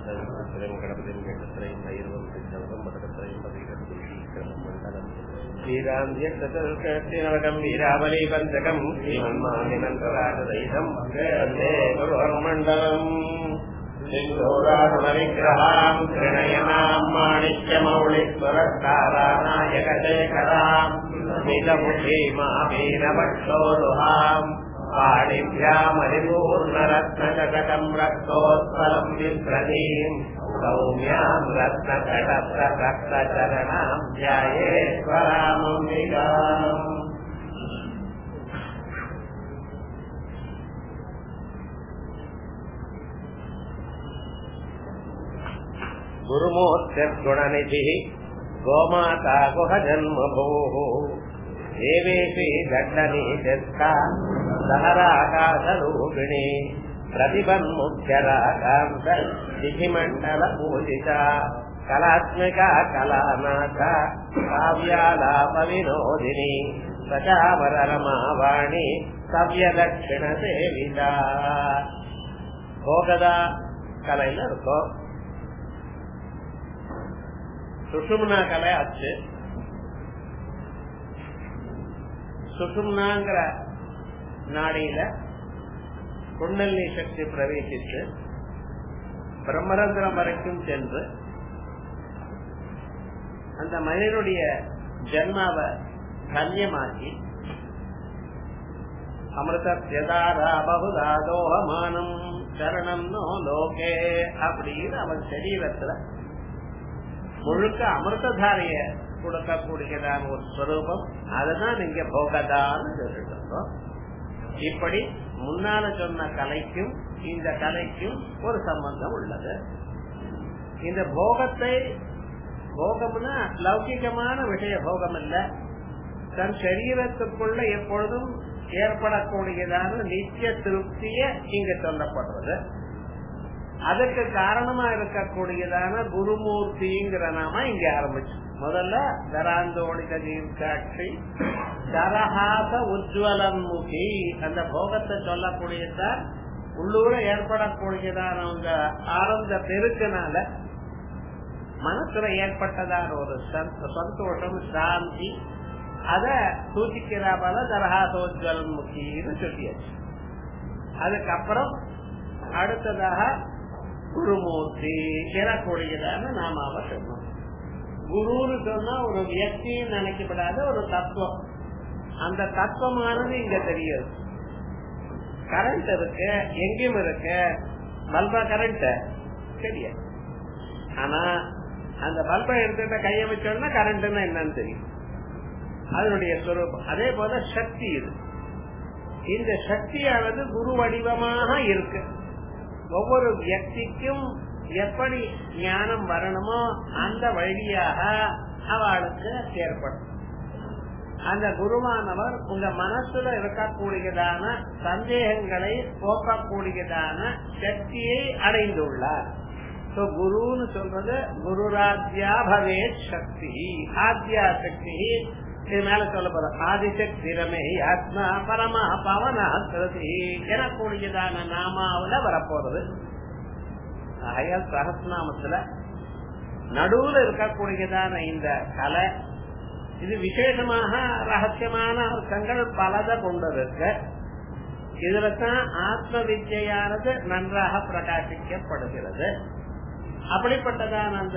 శ్రీం గణపతిం గణత్రయం నైర్వం సిద్ధవరం పదకత్రయం పదీకృతం మండలం శ్రీరాంధ్యకం వీరావళి పంచకం శ్రీమన్మానినంతరాజదైతం వందే గురువర్మండలం సిద్ధోరాధనవిగ్రహాం త్రినయనాం మాణిక్యమౌళిస్వరస్తారానాయకశేఖరాం స్మితముఖీమామీనభక్షోరుహాం పాణిభ్యామరిపూర్ణరత్నకటకం రక్తోత్పలం విప్రదీం సౌమ్యాం రత్నకటప్రసక్తచరణాం ధ్యాయేశ్వరామంబికాం गुरुमूर्त्यर्गुणनिधिः गोमाता गुहजन्मभूः देवेशी दण्डनीतिस्था सहराकाशरूपिणी प्रतिबन्मुख्यराकान्त दिधिमण्डलपूजिता कलात्मिका कलानाथा काव्यालापविनोदिनी सचावररमावाणी सव्यदक्षिणसेविता भोगदा கலையில இருக்கும் சுஷும்னா கலை ஆச்சு சுஷும்னாங்கிற நாடியில குண்டலினி சக்தி பிரவேசித்து பிரம்மரந்திரம் வரைக்கும் சென்று அந்த மனிதனுடைய ஜென்மாவை கன்யமாக்கி அமிர்தா பகுதா தோகமானம் சரணம் நோ லோகே அப்படின்னு அவன் சரீரத்துல முழுக்க அமிர்ததாரிய கொடுக்கக்கூடியதான ஒரு ஸ்வரூபம் அதுதான் நீங்க போகதான்னு சொல்லிட்டு இப்படி முன்னால சொன்ன கலைக்கும் இந்த கலைக்கும் ஒரு சம்பந்தம் உள்ளது இந்த போகத்தை போகம்னா லௌகிகமான விஷய போகம் இல்ல தன் சரீரத்துக்குள்ள எப்பொழுதும் ஏற்படக்கூடியதான நித்திய திருப்திய இங்க சொல்லப்படுறது அதுக்கு காரணமா இருக்கக்கூடியதான குருமூர்த்திங்கிற நாம இங்க ஆரம்பிச்சு முதல்ல தராந்தோடித தீர்க்காட்சி தரஹாச உஜ்வலன்முகி அந்த போகத்தை சொல்லக்கூடியதான் உள்ளூர ஏற்படக்கூடியதான அந்த ஆனந்த பெருக்கினால மனசுல ஏற்பட்டதான ஒரு சந்தோஷம் சாந்தி அத சூச்சிக்கிற போல தரஹாசோஜ்வலன்முகின்னு சொல்லியாச்சு அதுக்கப்புறம் அடுத்ததாக குருமூர்த்தி எனக்கூடியதான நாமாவ சொன்னோம் குருன்னு சொன்னா ஒரு வியக்தின்னு நினைக்கப்படாத ஒரு தத்துவம் அந்த தத்துவமானது இங்க தெரியாது கரண்ட் இருக்கு எங்கேயும் இருக்கு பல்பா கரண்ட் தெரியாது ஆனா அந்த பல்பை எடுத்துட்ட கைய வச்சோம்னா கரண்ட்னா என்னன்னு தெரியும் அதனுடைய ஸ்வரூபம் அதே போல சக்தி இது இந்த சக்தியானது குரு வடிவமாக இருக்கு ஒவ்வொரு வியக்திக்கும் எப்படி ஞானம் வரணுமோ அந்த வழியாக அவளுக்கு ஏற்படும் அந்த குருவானவர் உங்க மனசுல இருக்கக்கூடியதான சந்தேகங்களை போக்கக்கூடியதான சக்தியை அடைந்துள்ளார் குருன்னு சொல்றது குருராத்யா பவே சக்தி ஆத்யா சக்தி இது மேல சொல்ல போற ஆதிசக்திரமே ஆத்மா பரமா பவனா கிருதி எனக்கூடியதான நாமாவில வரப்போறது ஆயால் சகஸ்நாமத்துல நடுவுல இருக்கக்கூடியதான இந்த கலை இது விசேஷமாக ரகசியமான அர்த்தங்கள் பலத கொண்டிருக்க இதுல தான் ஆத்ம வித்யானது நன்றாக பிரகாசிக்கப்படுகிறது அப்படிப்பட்டதான அந்த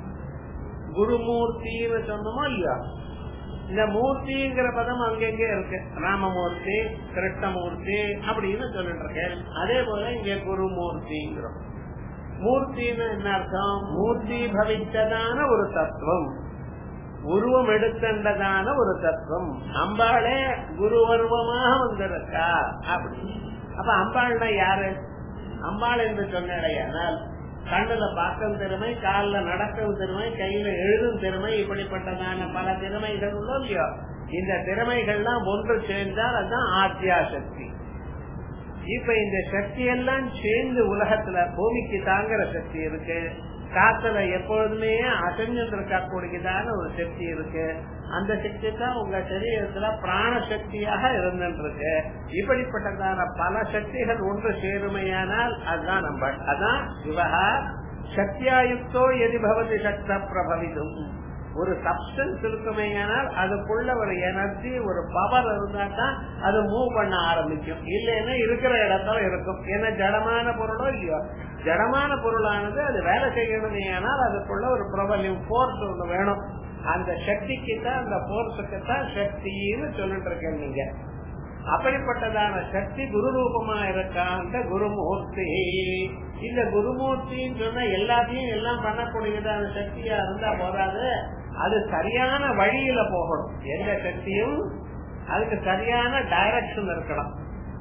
குருமூர்த்தின்னு சொன்னோமோ இல்லையா இந்த மூர்த்திங்கிற பதம் அங்கங்க இருக்கு ராமமூர்த்தி கிருஷ்ணமூர்த்தி அப்படின்னு சொல்லிட்டு இருக்கேன் அதே போல இங்க குருமூர்த்திங்கிறோம் மூர்த்தின்னு என்ன அர்த்தம் மூர்த்தி பவித்ததான ஒரு தத்துவம் உருவம் எடுத்தண்டதான ஒரு தத்துவம் அம்பாளே குருவருவமாக வந்திருக்கா அப்படி அப்ப அம்பாள்னா யாரு அம்பாள் என்று சொன்னால் கண்ணுல பார்க்கும் திறமை காலில் நடக்கும் திறமை கையில எழுதும் திறமை இப்படிப்பட்டதான பல திறமைகள் உள்ளோ இல்லையோ இந்த திறமைகள்லாம் ஒன்று சேர்ந்தால் அதுதான் ஆத்யா சக்தி இப்ப இந்த சக்தி எல்லாம் சேர்ந்து உலகத்துல பூமிக்கு தாங்குற சக்தி இருக்கு காத்துல எப்பொழுதுமே அசைஞ்சிட்டு இருக்கக்கூடியதான ஒரு சக்தி இருக்கு அந்த சக்தி தான் உங்க சரீரத்துல பிராண சக்தியாக இருந்துட்டு இருக்கு இப்படிப்பட்டதான பல சக்திகள் ஒன்று சேருமையானால் அதுதான் நம்ம அதான் சிவகா சக்தியாயுக்தோ எதி பவதி சக்த பிரபவிதும் ஒரு சப்ஸ்டன்ஸ் இருக்குமேயானால் அதுக்குள்ள ஒரு எனர்ஜி ஒரு பவர் இருந்தா தான் அது மூவ் பண்ண ஆரம்பிக்கும் இல்லைன்னா இருக்கிற இடத்துல இருக்கும் ஏன்னா ஜடமான பொருளோ இல்லையோ ஜடமான பொருளானது அது வேலை செய்யணுமே ஆனால் அதுக்குள்ள ஒரு பிரபலியம் போர்ஸ் ஒண்ணு வேணும் அந்த சக்திக்கு தான் அந்த போர்ஸுக்கு தான் சக்தின்னு சொல்லிட்டு இருக்கேன் நீங்க அப்படிப்பட்டதான சக்தி குரு ரூபமா இருக்காந்த குருமூர்த்தி இந்த குருமூர்த்தின்னு சொன்னா எல்லாத்தையும் எல்லாம் பண்ணக்கூடியதான சக்தியா இருந்தா போதாது அது சரியான வழியில போகணும் எந்த சக்தியும் அதுக்கு சரியான டைரக்ஷன் இருக்கணும்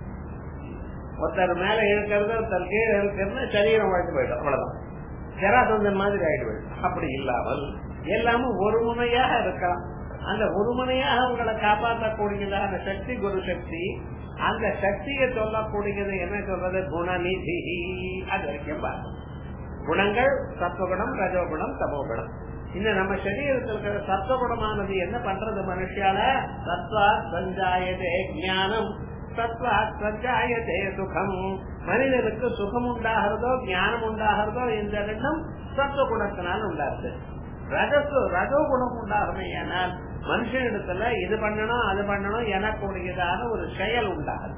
ஒருத்தர் மேல இருக்கிறது ஒருத்தர் கீழே இருக்கிறது சரீரம் வாழ்த்து போயிடும் அவ்வளவுதான் ஜராசந்தன் மாதிரி ஆயிடுவேன் அப்படி இல்லாமல் எல்லாமும் ஒரு முனையாக இருக்கலாம் அந்த ஒரு முனையாக உங்களை காப்பாற்றக்கூடியதான சக்தி குரு சக்தி அந்த சக்தியை சொல்லக்கூடியது என்ன சொல்றது குணநிதி அது வரைக்கும் பார்க்கணும் குணங்கள் சத்துவகுணம் ரஜோகுணம் தமோகுணம் இந்த நம்ம சரீரத்தில் இருக்கிற சத்துவகுணமானது என்ன பண்றது மனுஷால சத்வா சஞ்சாயதே ஞானம் சத்வா சஞ்சாயதே சுகம் மனிதனுக்கு சுகம் உண்டாகிறதோ ஞானம் உண்டாகிறதோ இந்த ரெண்டும் சத்துவகுணத்தினால் உண்டாகுது ரஜசு ரஜோ குணம் உண்டாகுமே ஆனால் மனுஷனிடத்துல இது பண்ணணும் அது பண்ணணும் எனக்கூடியதான ஒரு செயல் உண்டாகுது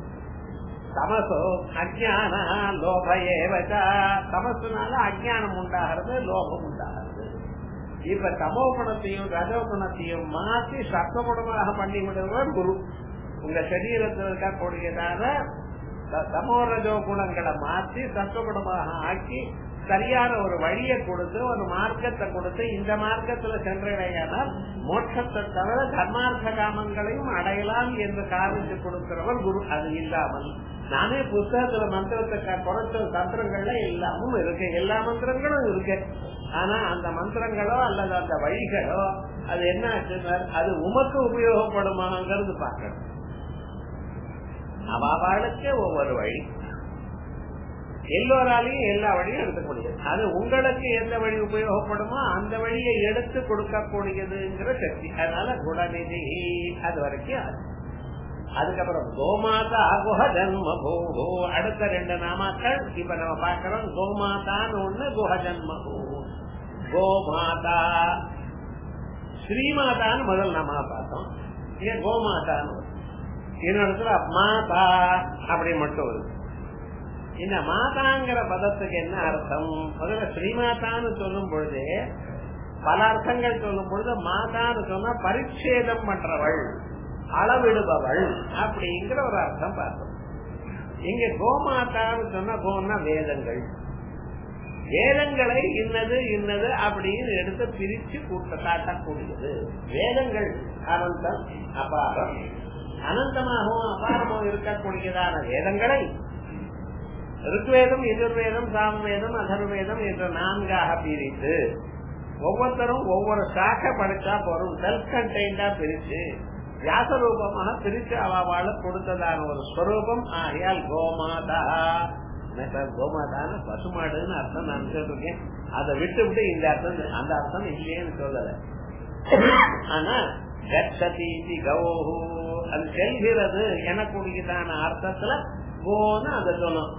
தமசோ அஜான லோப ஏவச்சா தமசுனால அஜானம் உண்டாகிறது லோபம் உண்டாகிறது இப்ப தமோ குணத்தையும் ரஜோ குணத்தையும் மாற்றி சத்தகுணமாக பண்ணி விடுவர் குரு உங்க சரீரத்தில் இருக்கக்கூடியதான தமோ ரஜோ குணங்களை மாற்றி சத்துவகுணமாக ஆக்கி சரியான ஒரு வழியை கொடுத்து ஒரு மார்க்கத்தை கொடுத்து இந்த மார்க்கத்துல சென்றடையானால் மோட்சத்தை தவிர தர்மார்த்த காமங்களையும் அடையலாம் என்று காமிச்சு கொடுக்கிறவர் குரு அது இல்லாமல் நானே புத்தகத்துல மந்திரத்தை குறைச்ச தந்திரங்கள்ல எல்லாமும் இருக்கு எல்லா மந்திரங்களும் இருக்கு ஆனா அந்த மந்திரங்களோ அல்லது அந்த வழிகளோ அது என்ன ஆச்சுன்னா அது உமக்கு உபயோகப்படுமாங்கிறது பார்க்கணும் அவளுக்கு ஒவ்வொரு வழி எல்லோராலையும் எல்லா வழியும் எடுத்துக்க முடியாது அது உங்களுக்கு எந்த வழி உபயோகப்படுமோ அந்த வழியை எடுத்து கொடுக்கக்கூடியதுங்கிற சக்தி அதனால குணநிதி அது வரைக்கும் அது அதுக்கப்புறம் கோமாதா குஹ ஜன்ம பூ அடுத்த ரெண்டு நாமாக்கள் இப்ப நம்ம பாக்கிறோம் கோமாதான்னு ஒண்ணு குஹ ஜன்ம பூ கோமாதா ஸ்ரீமாதான்னு முதல் நாமா பார்த்தோம் இங்க கோமாதான்னு இன்னொரு மாதா அப்படி மட்டும் வருது இந்த மாதாங்கிற பதத்துக்கு என்ன அர்த்தம் முதல்ல ஸ்ரீமாதான்னு சொல்லும் பொழுது பல அர்த்தங்கள் சொல்லும் பொழுது மாதான்னு சொன்னா பரிச்சேதம் பண்றவள் அளவிடுபவள் அப்படிங்கிற ஒரு அர்த்தம் பார்த்தோம் இங்க கோமாதான்னு சொன்னா கோன்னா வேதங்கள் வேதங்களை இன்னது இன்னது அப்படின்னு எடுத்து பிரிச்சு கூட்ட காட்டக்கூடியது வேதங்கள் அனந்தம் அபாரம் அனந்தமாகவும் அபாரமும் இருக்கக்கூடியதான வேதங்களை ருக்வேதம் எதிர்வேதம் சாமவேதம் அதர்வேதம் என்ற நான்காக பிரித்து ஒவ்வொருத்தரும் ஒவ்வொரு சாக்க படிச்சா போறோம் செல்ஃப் கண்டெய்ண்டா பிரிச்சு வியாசரூபமாக பிரிச்சு அவள கொடுத்ததான ஒரு ஸ்வரூபம் ஆகையால் கோமாதா கோமாதான பசுமாடுன்னு அர்த்தம் நான் சொல்லிருக்கேன் அதை விட்டு விட்டு இந்த அர்த்தம் அந்த அர்த்தம் இல்லையேன்னு சொல்லல ஆனா கச்சதி கௌஹு அது செல்கிறது எனக்கூடியதான அர்த்தத்துல கோன்னு அதை சொல்லும்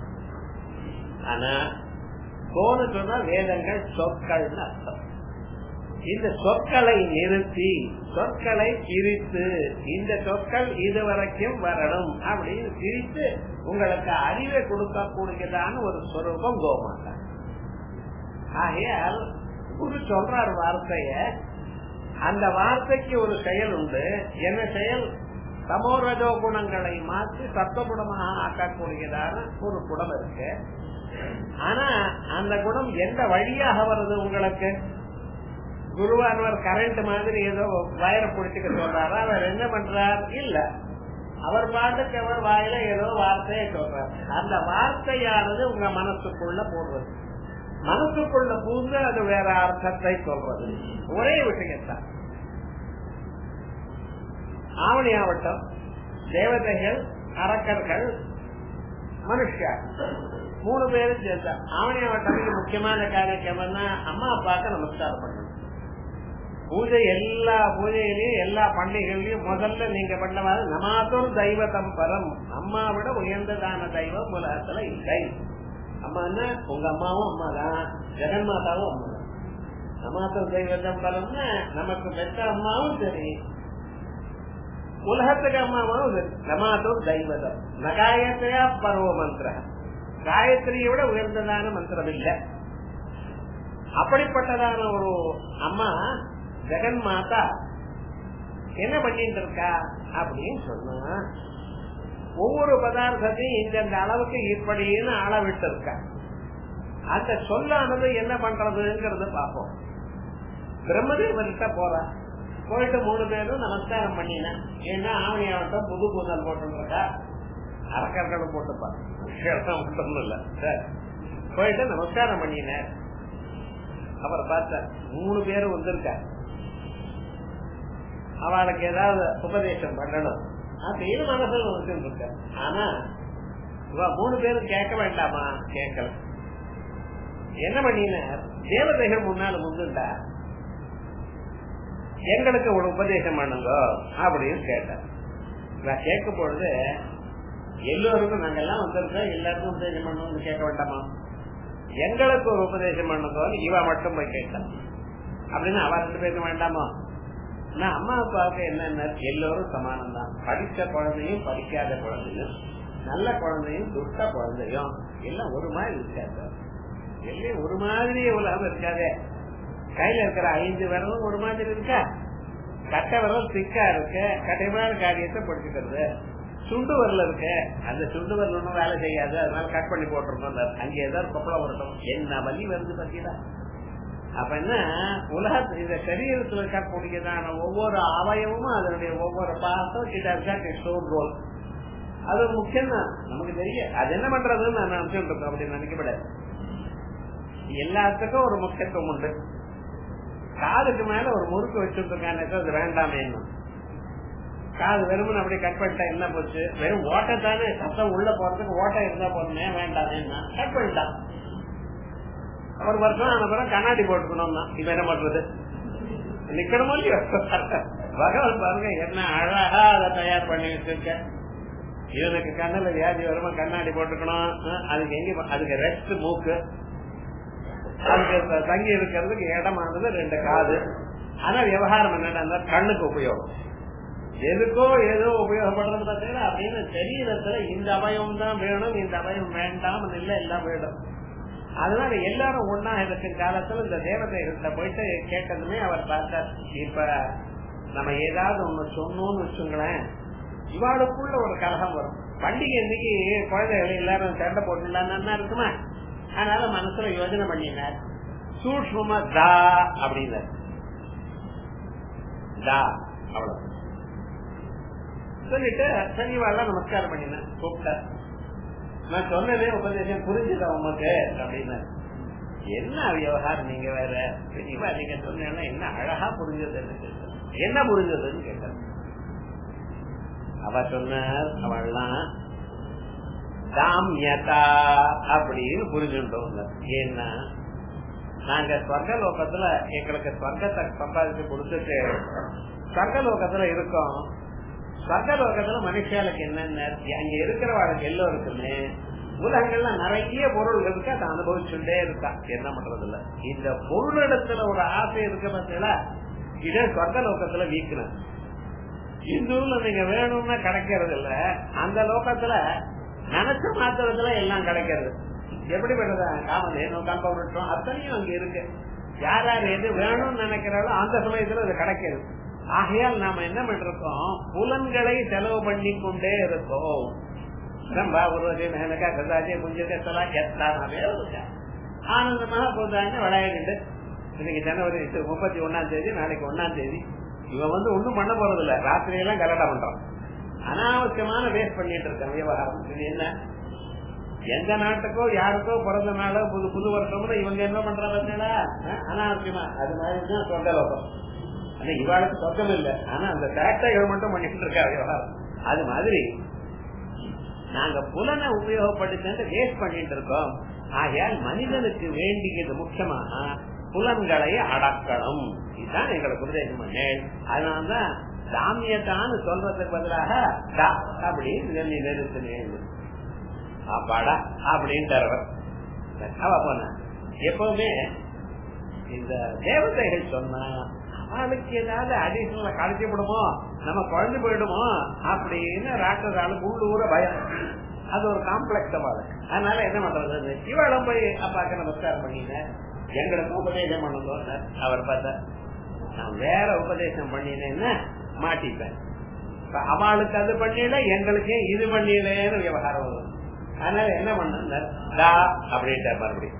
ஆனா கோன்னு சொன்னா வேதங்கள் சொற்கள்னு அர்த்தம் இந்த சொற்களை நிறுத்தி சொற்களை பிரித்து இந்த சொற்கள் இதுவரைக்கும் வரணும் அப்படின்னு பிரித்து உங்களுக்கு அறிவை கொடுக்கக்கூடியதான ஒரு ஸ்வரூபம் கோமாதா ஆகையால் குரு சொல்றார் வார்த்தைய அந்த வார்த்தைக்கு ஒரு செயல் உண்டு என்ன செயல் சமோரஜோ குணங்களை மாற்றி சத்துவகுணமாக ஆக்கக்கூடியதான ஒரு குணம் இருக்கு ஆனா அந்த குணம் எந்த வழியாக வருது உங்களுக்கு குருவானவர் கரண்ட் மாதிரி ஏதோ வயரை பிடிச்சுக்க சொல்றாரா அவர் என்ன பண்றார் இல்ல அவர் பாட்டுக்கு அவர் வாயில ஏதோ வார்த்தையை சொல்றார் அந்த வார்த்தையானது உங்க மனசுக்குள்ள போடுறது மனசுக்குள்ள பூந்து அது வேற அர்த்தத்தை சொல்றது ஒரே விஷயத்தான் ஆவணி ஆவட்டம் தேவதைகள் அரக்கர்கள் மனுஷா மூணு பேரும் சேர்ந்தா ஆவணி ஆவட்டத்துக்கு முக்கியமான காரியம் என்ன அம்மா அப்பாவுக்கு நமஸ்காரம் பண்ணணும் பூஜை எல்லா பூஜையிலையும் எல்லா பண்டிகைகளையும் முதல்ல நீங்க பண்ணவாது நமாத்தூர் தெய்வத்தம் பரம் அம்மா விட உயர்ந்ததான தெய்வம் உலகத்துல இல்லை அம்மான்னா உங்க அம்மாவும் அம்மா தான் ஜெகன் மாதாவும் அம்மா தான் நமாத்திர தெய்வத்தம் பலம்னா நமக்கு பெற்ற அம்மாவும் சரி உலகத்துக்கு அம்மாவும் சரி நமாத்தும் தெய்வதம் நகாயத்தையா பருவ மந்திர காயத்ரியை விட உயர்ந்ததான மந்திரம் இல்லை அப்படிப்பட்டதான ஒரு அம்மா ஜெகன் மாதா என்ன பண்ணிட்டு இருக்கா அப்படின்னு சொன்னா ஒவ்வொரு பதார்த்தத்தையும் இந்தந்த அளவுக்கு இப்படின்னு அளவிட்டு இருக்கா அந்த சொல்லானது என்ன பண்றதுங்கிறத பார்ப்போம் பிரம்மதேவன்கிட்ட போறா போயிட்டு மூணு பேரும் நமஸ்காரம் பண்ணினேன் ஏன்னா ஆவணி ஆவட்டம் புது கூந்தல் போட்டுருக்கா அரக்கர்களும் போட்டுப்பா மட்டும் இல்ல போயிட்டு நமஸ்காரம் பண்ணினேன் அவர் பார்த்தார் மூணு பேரும் வந்திருக்கா அவளுக்கு ஏதாவது உபதேசம் பண்ணணும் அப்படின்னு மனசுல வச்சுருக்க ஆனா இவ மூணு பேரும் கேட்க வேண்டாமா கேட்கல என்ன பண்ணினார் தேவதைகள் முன்னால முந்துண்டா எங்களுக்கு ஒரு உபதேசம் பண்ணுங்க அப்படின்னு கேட்டார் நான் கேட்கும் பொழுது எல்லோருக்கும் நாங்கெல்லாம் வந்திருக்கோம் எல்லாருக்கும் உபதேசம் பண்ணணும்னு கேட்க வேண்டாமா எங்களுக்கு ஒரு உபதேசம் பண்ணுங்கன்னு இவ மட்டும் போய் கேட்டான் அப்படின்னு அவ ரெண்டு பேருக்கும் வேண்டாமா நான் அம்மா அப்பாவுக்கு என்னென்ன எல்லோரும் சமானம் தான் படிச்ச குழந்தையும் படிக்காத குழந்தையும் நல்ல குழந்தையும் துஷ்ட குழந்தையும் எல்லாம் ஒரு மாதிரி இருக்காது எல்லாம் ஒரு மாதிரி உலகம் இருக்காதே கையில இருக்கிற ஐந்து விரலும் ஒரு மாதிரி இருக்கா கட்டை விரல் திக்கா இருக்கு கட்டைமான காரியத்தை படிச்சுக்கிறது சுண்டு வரல இருக்கு அந்த சுண்டு வரல ஒன்றும் வேலை செய்யாது அதனால கட் பண்ணி போட்டிருக்கோம் அங்க ஏதாவது கொப்பளம் வரட்டும் என்ன வலி வருது பத்தியா அப்ப என்ன உலக இந்த சரீரத்தில் இருக்கக்கூடியதான ஒவ்வொரு அவயவமும் அதனுடைய ஒவ்வொரு பாசம் இட் ரோல் அது முக்கியம் தான் நமக்கு தெரியும் அது என்ன பண்றதுன்னு நான் நினைச்சுட்டு இருக்கோம் அப்படின்னு நினைக்கப்படாது எல்லாத்துக்கும் ஒரு முக்கியத்துவம் உண்டு காதுக்கு மேல ஒரு முறுக்கு வச்சுருக்காங்க அது வேண்டாமே காது வெறுமன் அப்படியே கட் பண்ணிட்டா என்ன போச்சு வெறும் ஓட்டை தானே சத்தம் உள்ள போறதுக்கு ஓட்டை இருந்தா போதுமே வேண்டாமே கட் பண்ணிட்டான் ஒரு வருஷம் ஆன பிறகு கண்ணாடி போட்டுக்கணும் தான் இப்ப என்ன பண்றது நிக்கணுமோ இல்லையோ பகவான் பாருங்க என்ன அழகா அதை தயார் பண்ணி வச்சிருக்க இவனுக்கு கண்ணுல வியாதி வருமா கண்ணாடி போட்டுக்கணும் அதுக்கு எங்க அதுக்கு ரெஸ்ட் மூக்கு அதுக்கு தங்கி இருக்கிறதுக்கு இடமானது ரெண்டு காது ஆனா விவகாரம் என்னடா கண்ணுக்கு உபயோகம் எதுக்கோ ஏதோ உபயோகப்படுறது பார்த்தீங்கன்னா அப்படின்னு சரீரத்துல இந்த அவயம் தான் வேணும் இந்த அவயம் வேண்டாம் இல்ல எல்லாம் வேணும் அதனால எல்லாரும் ஒன்னா இருக்கும் காலத்துல இந்த தேவதைகிட்ட போயிட்டு கேட்டதுமே அவர் பார்த்தார் இப்ப நம்ம ஏதாவது ஒண்ணு சொன்னோம்னு வச்சுங்களேன் இவாளுக்குள்ள ஒரு கலகம் வரும் பண்டிகை இன்னைக்கு குழந்தைகள் எல்லாரும் சண்டை போட்டுலான்னு இருக்குமா அதனால மனசுல யோஜனை பண்ணினார் சூட்சமா தா அப்படின்னார் தா அவ்வளவு சொல்லிட்டு சனிவாள் நமஸ்காரம் பண்ணினேன் கூப்பிட்டார் நான் சொன்னதே உபதேசம் புரிஞ்சுதா உமக்கு அப்படின்னு என்ன விவகாரம் நீங்க வேற பெரியவா நீங்க சொன்னா என்ன அழகா புரிஞ்சதுன்னு என்ன புரிஞ்சதுன்னு கேட்டார் அவ சொன்னார் அவள்லாம் தாமியதா அப்படின்னு புரிஞ்சுட்டோம் ஏன்னா நாங்க ஸ்வர்கலோகத்துல எங்களுக்கு ஸ்வர்க்கத்தை சம்பாதிச்சு கொடுத்துட்டு ஸ்வர்கலோகத்துல இருக்கோம் ஸ்வர்கலோகத்துல மனுஷாளுக்கு என்னென்ன அங்க இருக்கிறவாளுக்கு எல்லோருக்குமே உலகங்கள்ல நிறைய பொருள் இருக்கு அதை அனுபவிச்சுட்டே இருக்கா என்ன பண்றது இல்ல இந்த பொருளிடத்துல ஒரு ஆசை இருக்கு பார்த்தீங்களா இதே சொர்க்கலோகத்துல வீக்கணும் இந்துல நீங்க வேணும்னா கிடைக்கிறது இல்ல அந்த லோகத்துல நினைச்ச மாத்திரத்துல எல்லாம் கிடைக்கிறது எப்படி பண்றது காமதேனும் கம்பவட்டம் அத்தனையும் அங்க இருக்கு யார் யார் எது வேணும்னு நினைக்கிறாரோ அந்த சமயத்துல அது கிடைக்கிறது ஆகையால் நாம என்ன பண்றோம் புலன்களை செலவு பண்ணி கொண்டே இருக்கோம் நம்ம ஒரு மேலக்கா கதாஜி முஞ்சலாம் எத்தாமே ஆனந்தமாக போதாங்க விளையாடிட்டு இன்னைக்கு ஜனவரி முப்பத்தி ஒன்னாம் தேதி நாளைக்கு ஒன்னாம் தேதி இவன் வந்து ஒண்ணும் பண்ண போறது இல்ல ராத்திரி எல்லாம் கலடா பண்றான் அனாவசியமான வேஸ்ட் பண்ணிட்டு இருக்கான் விவகாரம் இது என்ன எந்த நாட்டுக்கோ யாருக்கோ பிறந்த நாளோ புது புது வருஷம்னு இவங்க என்ன பண்றாங்க அனாவசியமா அது மாதிரிதான் சொந்த லோகம் ஆனா இவாளுக்கு சொந்தம் இல்ல ஆனா அந்த டேக்டர்கள் மட்டும் பண்ணிட்டு இருக்கா விவகாரம் அது மாதிரி நாங்க புலனை உபயோகப்படுத்தி வேஸ்ட் பண்ணிட்டு இருக்கோம் ஆகையால் மனிதனுக்கு வேண்டியது முக்கியமாக புலன்களை அடக்கணும் இதுதான் எங்களுக்கு உபதேசம் பண்ணேன் அதனாலதான் சாமியத்தான்னு சொல்றதுக்கு பதிலாக அப்படின்னு நிறுத்தினேன் அப்பாடா அப்படின்ட்டு அவ போன எப்பவுமே இந்த தேவதைகள் சொன்னா அவளுக்கு ஏதாவது அடிஷனலா கழிச்சு விடுமோ நம்ம குழஞ்சு போயிடுமோ அப்படின்னு ராட்சசாலுக்கு உள்ளூர பயம் அது ஒரு காம்ப்ளெக்ஸ் அவளுக்கு அதனால என்ன பண்றது இவளும் போய் அப்பாக்க நமஸ்காரம் பண்ணினேன் எங்களுக்கு உபதேசம் பண்ணுங்க அவர் பார்த்தா நான் வேற உபதேசம் பண்ணினேன்னா மாட்டிப்பேன் அவளுக்கு அது பண்ணல எங்களுக்கு இது பண்ணலன்னு விவகாரம் வரும் அதனால என்ன பண்ண டா அப்படின்ட்டு மறுபடியும்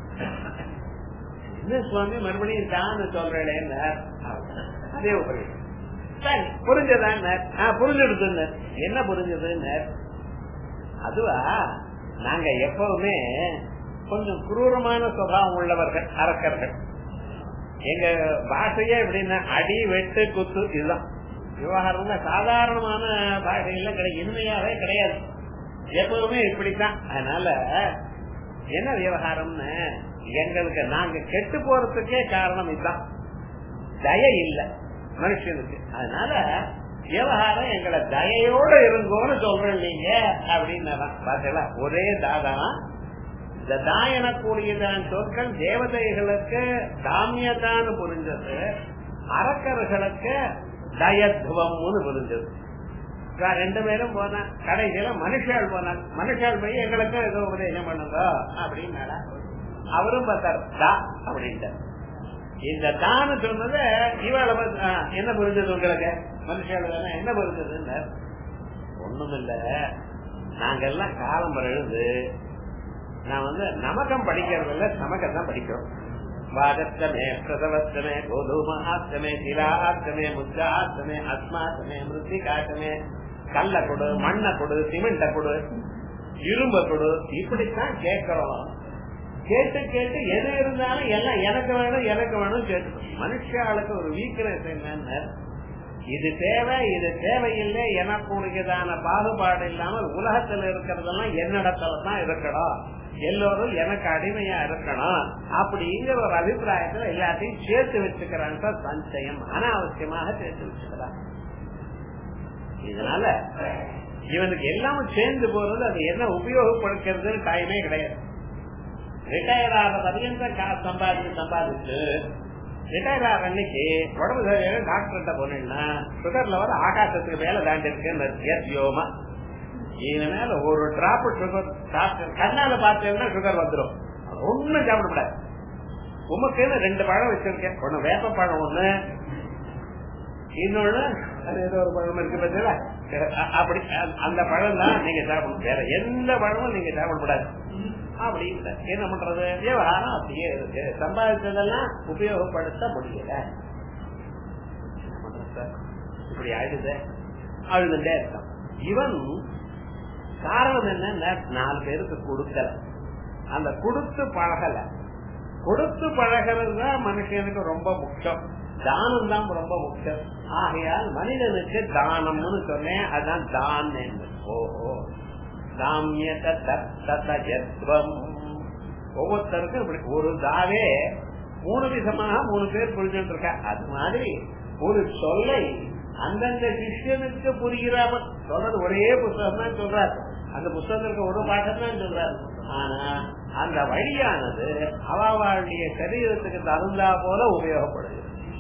என்ன சுவாமி மறுபடியும் தான்னு சொல்றேன் அதே உபதேசம் சரி புரிஞ்சதான் புரிஞ்சுடுது என்ன புரிஞ்சதுன்னு அதுவா நாங்க எப்பவுமே கொஞ்சம் குரூரமான சுபாவம் உள்ளவர்கள் அரக்கர்கள் எங்க பாஷையே எப்படின்னா அடி வெட்டு குத்து இதுதான் விவகாரம் சாதாரணமான பாஷையில கிடையாது இனிமையாவே கிடையாது எப்பவுமே இப்படித்தான் அதனால என்ன விவகாரம்னு எங்களுக்கு நாங்க கெட்டு போறதுக்கே காரணம் இதுதான் தய இல்ல மனுஷனுக்கு அதனால விவகாரம் எங்களை தயையோட இருங்கோன்னு சொல்றேன் நீங்க அப்படின்னு பாத்தீங்களா ஒரே தாதான் இந்த தாயனக்கூடியதான் சொற்கள் தேவதைகளுக்கு தாமியதான்னு புரிஞ்சது அரக்கர்களுக்கு தயத்துவம்னு புரிஞ்சது ரெண்டு பேரும் போனா கடைசியில மனுஷால் போனார் மனுஷால் போய் எங்களுக்கு ஏதோ உபதேசம் பண்ணுங்க அப்படின்னாடா அவரும் பார்த்தார் தா அப்படின்ட்டார் இந்த தான்னு சொன்னது இவாள என்ன புரிஞ்சது உங்களுக்கு மனுஷால் என்ன புரிஞ்சதுன்னு ஒண்ணும் இல்ல நாங்கெல்லாம் காலம் எழுது நான் வந்து நமக்கம் படிக்கிறது இல்ல சமக்கம் தான் படிக்கிறோம் வாகத்தமே பிரசவத்தமே கோதுமாத்தமே சிலாத்தமே முத்தாத்தமே அஸ்மாத்தமே மிருத்திகாத்தமே கல்ல கொடு மண்ணை கொடு சிமெண்ட கொடு இரும்ப கொடு இப்படித்தான் கேட்கிறோம் கேட்டு கேட்டு எது இருந்தாலும் எல்லாம் எனக்கு வேணும் எனக்கு வேணும் கேட்டு மனுஷாளுக்கு ஒரு வீக்னஸ் என்னன்னு இது தேவை இது தேவையில்லை எனக்குரியதான பாகுபாடு இல்லாமல் உலகத்துல இருக்கிறதெல்லாம் என்னிடத்துல தான் இருக்கணும் எல்லோரும் எனக்கு அடிமையா இருக்கணும் அப்படிங்கிற ஒரு அபிப்பிராயத்துல எல்லாத்தையும் சேர்த்து வச்சுக்கிறான் சஞ்சயம் அனாவசியமாக சேர்த்து வச்சுக்கிறான் இதனால இவனுக்கு எல்லாமே சேர்ந்து போறது அது என்ன உபயோகப்படுத்துறதுன்னு டைமே கிடையாது ரிட்டையர் ஆகிற பரியந்த காசு சம்பாதிச்சு சம்பாதிச்சு ரிட்டையர் ஆகிற அன்னைக்கு உடம்பு சரியாக டாக்டர்கிட்ட போனீங்கன்னா சுகர் லெவல் ஆகாசத்துக்கு மேல தாண்டி இருக்கு இதன் மேல ஒரு டிராப் சுகர் டாக்டர் கண்ணால பார்த்தீங்கன்னா சுகர் வந்துடும் ஒண்ணும் சாப்பிடக்கூடாது உமக்குன்னு ரெண்டு பழம் வச்சிருக்கேன் ஒண்ணு வேப்ப பழம் ஒண்ணு இன்னொன்னு அது ஏதோ ஒரு பழம் இருக்கு பார்த்தீங்களா அப்படி அந்த பழம் தான் நீங்க சாப்பிடணும் வேற எந்த பழமும் நீங்க சாப்பிடக்கூடாது அப்படி என்ன பண்றது விவகாரம் அப்படியே இருக்கு சம்பாதிச்சதெல்லாம் உபயோகப்படுத்த முடியல இப்படி ஆயிடுது அழுதுட்டே இருக்கான் இவன் காரணம் என்ன நாலு பேருக்கு கொடுக்கல அந்த கொடுத்து பழகல கொடுத்து பழகிறது தான் மனுஷனுக்கு ரொம்ப முக்கியம் தானம் தான் ரொம்ப முக்கியம் ஆகையால் மனிதனுக்கு தானம்னு சொன்னேன் அதான் தான் ஓஹோ தாமியத்துவம் ஒவ்வொருத்தருக்கும் இப்படி ஒரு தாவே மூணு விதமாக மூணு பேர் புரிஞ்சுட்டு இருக்கா அது மாதிரி ஒரு சொல்லை அந்தந்த சிஷ்யனுக்கு புரிகிறாம சொல்றது ஒரே புத்தகம் தான் சொல்றாரு அந்த புத்தகத்திற்கு ஒரு பாட்டம் தான் சொல்றாரு ஆனா அந்த வழியானது அவளுடைய சரீரத்துக்கு தகுந்தா போல உபயோகப்படுகிறது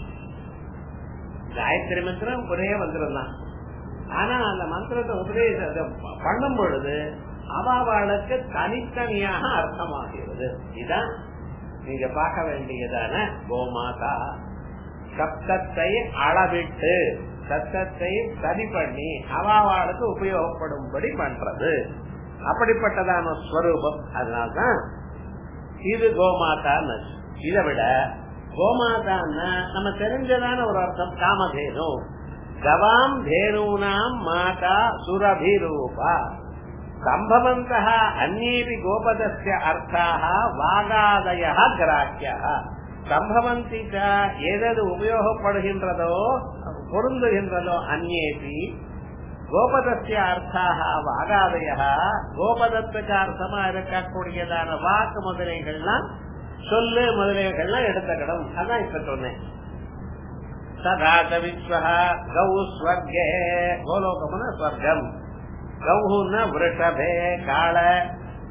காயத்ரி மந்திரம் ஒரே மந்திரம் தான் ஆனா அந்த மந்திரத்தை உபதேசம் பண்ணும் பொழுது அவாவாளுக்கு தனித்தனியாக அர்த்தமாகிறது இதுதான் நீங்க பார்க்க வேண்டியதான கோமாதா சப்தத்தை அளவிட்டு சத்தத்தை சரி பண்ணி அவாவாளுக்கு உபயோகப்படும்படி பண்றது அப்படிப்பட்டதான ஸ்வரூபம் அதனால்தான் இது கோமாதான்னு இதை விட கோமாதான்னா நம்ம தெரிஞ்சதான ஒரு அர்த்தம் காமதேனு கவாம் தேனூனாம் மாதா சுரபிரூபா சம்பவந்த அந்நேபி கோபதஸ்ய அர்த்தாக வாகாதய கிராக்கிய சம்பவந்தி எதது உபயோகப்படுகின்றதோ பொருந்துகின்றதோ அந்நேபி கோபதஸ்ய அர்த்தாக வாகாதய கோபதத்துக்கு அர்த்தமா இருக்கக்கூடியதான வாக்கு முதலைகள்லாம் சொல்லு முதலைகள்லாம் எடுத்துக்கணும் அதான் இப்ப சொன்னேன் சதாத விஸ்வ கௌ ஸ்வர்கே கோலோகம்னா ஸ்வர்க்கம் கௌஹுன்னா விருஷபே காள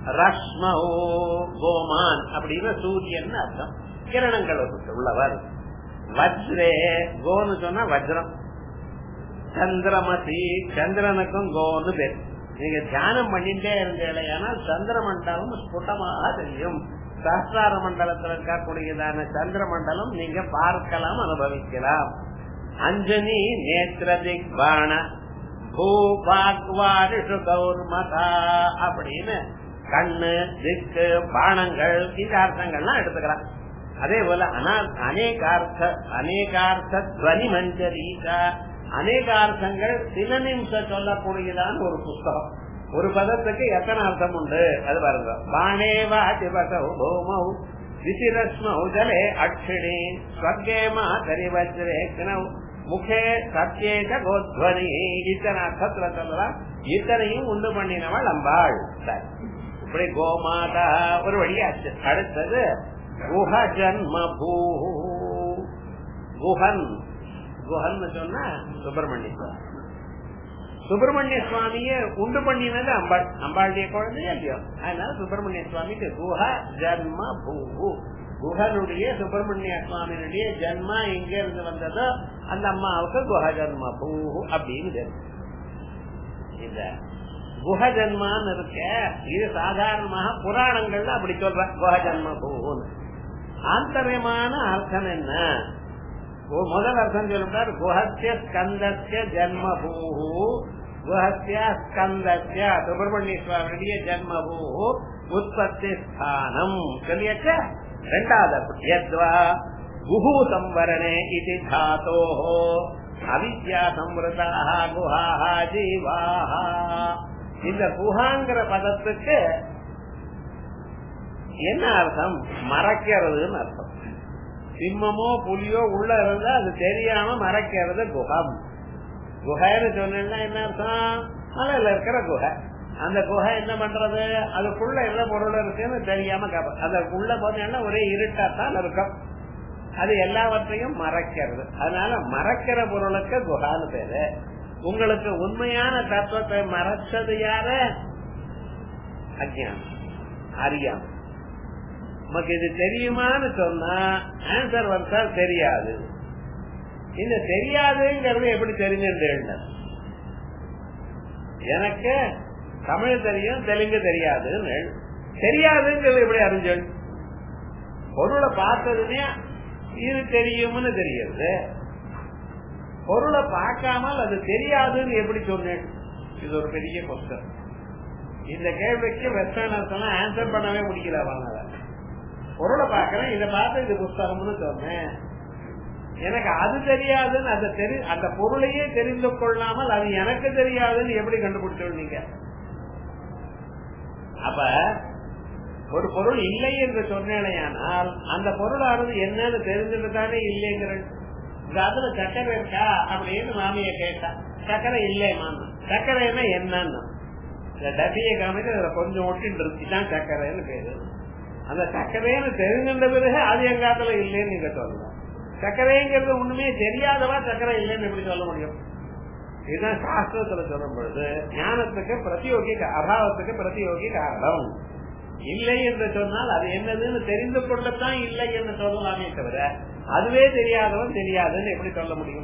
ரஷ்மோ கோமான் அப்படின்னு சூரியன் அர்த்தம் கிரணங்கள் உள்ளவர் வஜ்ரே கோன்னு சொன்னா வஜ்ரம் சந்திரமதி சந்திரனுக்கும் கோன்னு பேர் நீங்க தியானம் பண்ணிட்டே இருந்தீங்கன்னா சந்திர மண்டலம் ஸ்புட்டமாக தெரியும் சஹசிரார மண்டலத்தில் இருக்கக்கூடியதான சந்திர மண்டலம் நீங்க பார்க்கலாம் அனுபவிக்கலாம் அஞ்சனி நேத்திர திக்பாண பூபாக்வாரிஷு கௌர்மதா அப்படின்னு கண்ணு திக்கு பானங்கள் இந்த அர்த்தங்கள்லாம் எடுத்துக்கலாம் அதே போல அநேகார்த்த அநேகார்த்த துவனி மஞ்சரீகா அநேகார்த்தங்கள் சில நிமிஷம் சொல்லக்கூடியதான ஒரு புஸ்தகம் ஒரு பதத்துக்கு எத்தனை அர்த்தம் உண்டு அது பாருங்க பாணேவா திவசௌ பூமௌ விசிரஸ்மௌ ஜலே அக்ஷிணி ஸ்வர்கேமா கரிவஜ்ரே கிணவ் முகே சத்தியேக கோத்வனி இத்தனை அர்த்தத்துல சொல்லலாம் இத்தனையும் உண்டு பண்ணினவள் அம்பாள் இப்படி கோமாதா ஒரு வழியாச்சு அடுத்தது குஹ ஜன்ம பூ குஹன் குஹன் சொன்னா சுப்பிரமணிய சுவாமி சுப்பிரமணிய சுவாமிய உண்டு பண்ணினது அம்பாள் அம்பாளுடைய குழந்தையா இல்லையோ அதனால சுப்பிரமணிய சுவாமிக்கு குஹ ஜன்ம பூ குஹனுடைய சுப்பிரமணிய சுவாமியினுடைய ஜன்மா எங்க இருந்து வந்ததோ அந்த அம்மாவுக்கு குஹ ஜன்ம பூ அப்படின்னு இந்த குஹ ஜன்மான்னு இருக்க இது சாதாரணமாக புராணங்கள்ல அப்படி சொல்ற குஹ ஜன்ம பூன்னு ஆந்தரியமான அர்த்தம் என்ன முதல் அர்த்தம் சொல்லுறார் குஹத்திய ஸ்கந்தஸ்ய ஜன்ம பூஹு குஹத்திய ஸ்கந்தஸ்ய சுப்பிரமணிய சுவாமியுடைய ஜன்ம பூஹு உற்பத்தி ஸ்தானம் சொல்லியாச்ச ரெண்டாவது அர்த்தம் யத்வா குஹு சம்வரணே இது தாத்தோ அவித்யா சம்ருதாக குஹாஹ ஜீவாஹ இந்த குஹாங்கிற பதத்துக்கு என்ன அர்த்தம் மறைக்கிறதுன்னு அர்த்தம் சிம்மமோ புலியோ உள்ள இருந்தா அது தெரியாம மறைக்கிறது குஹம் குஹைன்னு சொன்னா என்ன அர்த்தம் மலையில இருக்கிற குகை அந்த குகை என்ன பண்றது அதுக்குள்ள என்ன பொருள் இருக்குன்னு தெரியாம அதுக்குள்ள போனீங்கன்னா ஒரே இருட்டாத்தான் இருக்கும் அது எல்லாவற்றையும் மறைக்கிறது அதனால மறைக்கிற பொருளுக்கு குஹான்னு பேரு உங்களுக்கு உண்மையான தத்துவத்தை மறைச்சது யாரு அஜானம் அறியாம நமக்கு இது தெரியுமான்னு சொன்னா ஆன்சர் வந்தா தெரியாது இந்த தெரியாதுங்கிறது எப்படி தெரிஞ்சுட்டு எனக்கு தமிழ் தெரியும் தெலுங்கு தெரியாதுன்னு தெரியாதுங்கிறது எப்படி அறிஞ்சல் பொருளை பார்த்ததுமே இது தெரியும்னு தெரியுது பொருளை பார்க்காமல் அது தெரியாதுன்னு எப்படி சொன்னேன் இது ஒரு பெரிய கொஸ்டன் இந்த கேள்விக்கு வெஸ்டர்னர்ஸ் எல்லாம் ஆன்சர் பண்ணவே முடியல அவங்க பொருளை பாக்கிறேன் இதை பார்த்து இது புஸ்தகம்னு சொன்னேன் எனக்கு அது தெரியாதுன்னு அந்த தெரி அந்த பொருளையே தெரிந்து கொள்ளாமல் அது எனக்கு தெரியாதுன்னு எப்படி கண்டுபிடிச்சீங்க அப்ப ஒரு பொருள் இல்லை என்று சொன்னேனையானால் அந்த பொருளானது என்னன்னு தெரிஞ்சுட்டு தானே இல்லைங்கிற அதுல சக்கரை இருக்கா அப்படின்னு மாமிய கேட்டா சக்கரை இல்லை மாமா சக்கரைன்னா என்னன்னு இந்த டபியை காமிட்டு அதுல கொஞ்சம் ஒட்டிட்டு இருந்துச்சுதான் சக்கரைன்னு பேரு அந்த சக்கரைன்னு தெரிஞ்சின்ற பிறகு அது எங்காத்துல இல்லைன்னு நீங்க சொல்லலாம் சக்கரைங்கிறது ஒண்ணுமே தெரியாதவா சக்கரை இல்லைன்னு எப்படி சொல்ல முடியும் இதுதான் சாஸ்திரத்துல சொல்லும் பொழுது ஞானத்துக்கு பிரதியோகி அபாவத்துக்கு பிரதியோகி காரணம் இல்லை என்று சொன்னால் அது என்னதுன்னு தெரிந்து கொள்ளத்தான் இல்லை என்று சொல்லலாமே தவிர அதுவே தெரியாதவன் தெரியாதுன்னு எப்படி சொல்ல முடியும்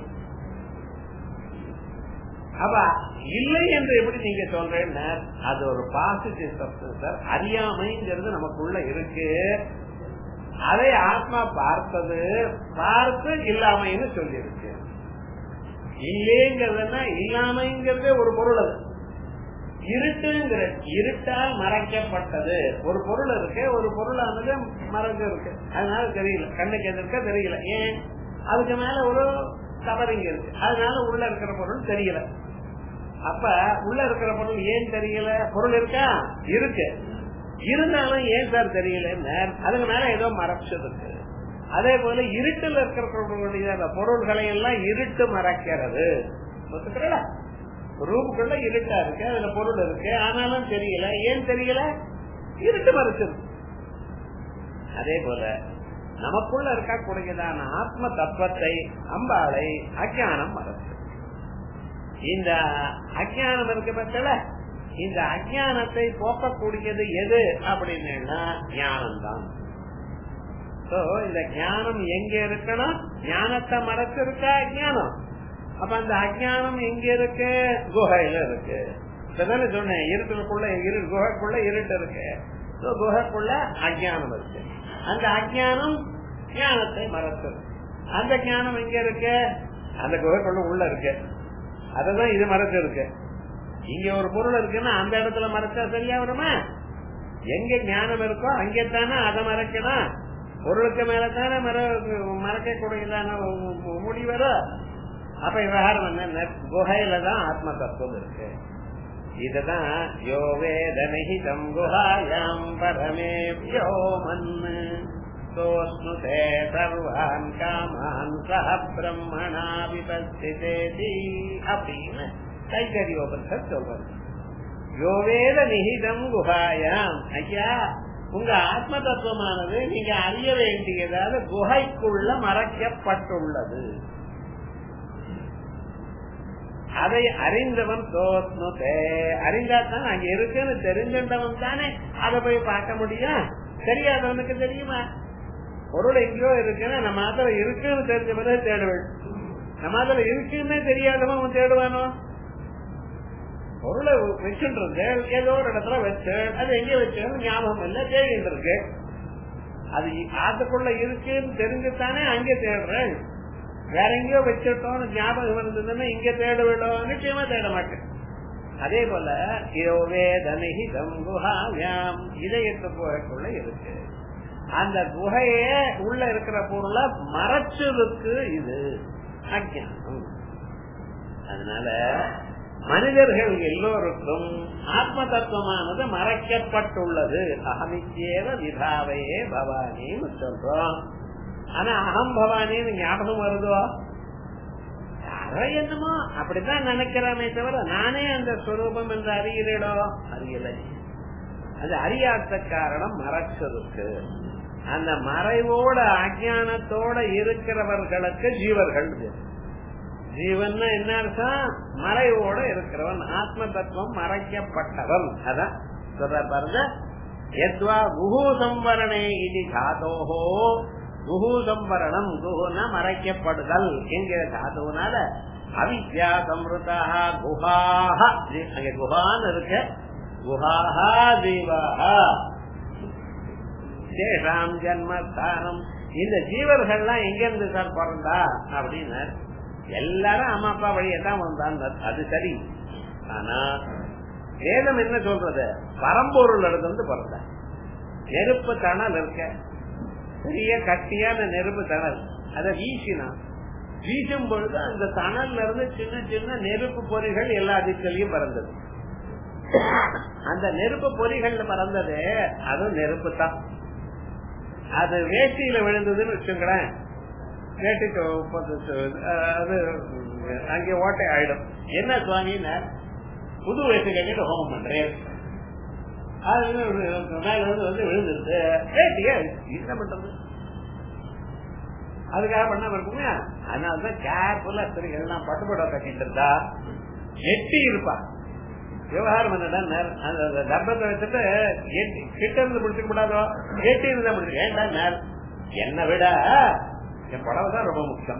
அப்ப இல்லை என்று எப்படி நீங்க சொல்றேன்னு அது ஒரு பாசிட்டிவ் சப்டன்ஸ் சார் அறியாமைங்கிறது நமக்குள்ள இருக்கு அதை ஆத்மா பார்த்தது பார்த்து இல்லாமைன்னு சொல்லியிருக்கு இல்லைங்கிறதுனா இல்லாமைங்கிறதே ஒரு பொருள் அது இருட்டுங்கிற இருட்டால் மறைக்கப்பட்டது ஒரு பொருள் இருக்கு ஒரு பொருளானது மறைஞ்சு இருக்கு அதனால தெரியல கண்ணுக்கு எதிர்க்க தெரியல ஏன் அதுக்கு மேல ஒரு கவரிங் இருக்கு அதனால உள்ள இருக்கிற பொருள் தெரியல அப்ப உள்ள இருக்கிற பொருள் ஏன் தெரியல பொருள் இருக்கா இருக்கு இருந்தாலும் ஏன் சார் தெரியல அதுக்கு மேல ஏதோ மறைச்சது இருக்கு அதே போல இருட்டில் இருக்கிற பொருள்களை எல்லாம் இருட்டு மறைக்கிறது ரூமுக்குள்ள இருட்டா இருக்கு அதுல பொருள் இருக்கு ஆனாலும் தெரியல ஏன் தெரியல இருட்டு மறைச்சது அதே போல நமக்குள்ள இருக்கக்கூடியதான ஆத்ம தத்துவத்தை அம்பாளை அஜானம் மறைச்சு இந்த அஜானம் இருக்க பட்சல இந்த அஜானத்தை போக்கக்கூடியது எது அப்படின்னா ஞானம்தான் சோ இந்த ஞானம் எங்க இருக்கணும் ஞானத்தை மறைச்சு இருக்கா அஜானம் அப்ப அந்த அஜானம் எங்க இருக்கு குகையில இருக்கு இப்பதானே சொன்னேன் இருட்டுக்குள்ள இரு குகைக்குள்ள இருட்டு இருக்கு குகைக்குள்ள அஜானம் இருக்கு அந்த அஜானம் ஞானத்தை மறைச்சது அந்த ஞானம் எங்க இருக்கு அந்த குகைக்குள்ள உள்ள இருக்கு அததான் இது மறைச்சு இருக்கு இங்க ஒரு பொருள் இருக்குன்னா அந்த இடத்துல மறைச்சா சரியா வருமா எங்க ஞானம் இருக்கோ அங்கே தானே அதை மறைக்கணும் பொருளுக்கு மேலதானே மற மறைக்க கூடியதான முடிவரும் அப்ப விவகாரம் என்ன குகையில தான் ஆத்ம தத்துவம் இருக்கு இதுதான் யோ வேதனிதம் குஹாயாம் பரமே மன்னு சோஸ்னுதே சர்வான் காமான் சஹ பிரம்மணா விபஸ்திதேதி அப்படின்னு கைகரியோபனிஷத் சொல்றது யோவேத நிகிதம் குஹாயாம் ஐயா உங்க ஆத்ம தத்துவமானது நீங்க அறிய வேண்டியதால குகைக்குள்ள மறைக்கப்பட்டுள்ளது அதை அறிந்தவன் தோத்னுதே அறிந்தாத்தான் அங்க இருக்குன்னு தெரிஞ்சின்றவன் தானே அதை போய் பார்க்க முடியும் தெரியாதவனுக்கு தெரியுமா பொருள் எங்கேயோ இருக்குன்னு நம்ம அதுல இருக்குன்னு தெரிஞ்ச பிறகு தேடுவேன் நம்ம அதுல இருக்குன்னே தெரியாதவன் அவன் தேடுவானோ பொருளை வச்சுன்றது ஏதோ ஒரு இடத்துல வச்சு அது எங்க வச்சேன்னு ஞாபகம் இல்ல தேடிட்டு இருக்கு அது அதுக்குள்ள இருக்குன்னு தெரிஞ்சுத்தானே அங்கே தேடுறேன் வேற எங்கேயோ வச்சிட்டோம்னு ஞாபகம் இருந்ததுன்னா இங்க தேடுவிடும் நிச்சயமா தேட மாட்டேன் அதே போல யோவேதனிதம் குஹாவியாம் இதயத்து குகைக்குள்ள இருக்கு அந்த குகைய உள்ள இருக்கிற பொருளை மறைச்சிருக்கு இது அஜானம் அதனால மனிதர்கள் எல்லோருக்கும் ஆத்ம தத்துவமானது மறைக்கப்பட்டுள்ளது அகமிச்சேவ விதாவையே பவானின்னு சொல்றோம் ஆனா அகம் பவானின்னு ஞாபகம் வருதோ யாரோ என்னமோ அப்படித்தான் நினைக்கிறானே தவிர நானே அந்த ஸ்வரூபம் என்று அறிகிறேடோ அறியலை அது அறியாத காரணம் மறைச்சதுக்கு அந்த மறைவோட அஜானத்தோட இருக்கிறவர்களுக்கு ஜீவர்கள் ஜீவன் என்ன அர்த்தம் மறைவோட இருக்கிறவன் ஆத்ம தத்துவம் மறைக்கப்பட்டவன் அதான் சொல்ற பாருங்க எத்வா குஹு சம்பரணே இது தாத்தோஹோ குஹு சம்பரணம் குஹுனா மறைக்கப்படுதல் என்கிற தாத்துனால அவித்யா சம்ருதா குஹாஹ அங்க குஹான்னு இருக்கு குஹாஹா தீவாஹா சேஷாம் ஜன்மஸ்தானம் இந்த ஜீவர்கள்லாம் எங்க இருந்து சார் பிறந்தா அப்படின்னு எல்லாரும் அம்மா அப்பா வழியே தான் வந்தான் அது சரி ஆனா வேதம் என்ன சொல்றது பரம்பொருள் இருந்து பிறந்த நெருப்பு தணல் இருக்க பெரிய கட்டியான நெருப்பு தணல் அத வீசினா வீசும் பொழுது அந்த தணல்ல இருந்து சின்ன சின்ன நெருப்பு பொறிகள் எல்லா திக்கிலையும் பறந்தது அந்த நெருப்பு பொறிகள்ல பறந்தது அதுவும் நெருப்பு தான் அது வேஷ்டியில விழுந்ததுன்னு வச்சுங்களேன் வேட்டிக்கு அது அங்கே ஓட்டை ஆயிடும் என்ன சுவாமின்னு புது வேட்டி கட்டிட்டு ஹோமம் பண்றேன் அது மேல வந்து வந்து விழுந்துருது வேட்டிய என்ன பண்றது அதுக்காக பண்ணாம இருக்குமே அதனாலதான் கேர்ஃபுல்லா ஸ்திரீகள் பட்டுப்பட கட்டிட்டு இருந்தா எட்டி இருப்பா விவகாரம் என்னடா அந்த தர்மத்தை வச்சுட்டு கிட்ட இருந்து பிடிச்சிக்க கூடாதோ எட்டி இருந்தா பிடிச்சிக்க ஏன்டா என்ன விட என் புடவை தான் ரொம்ப முக்கியம்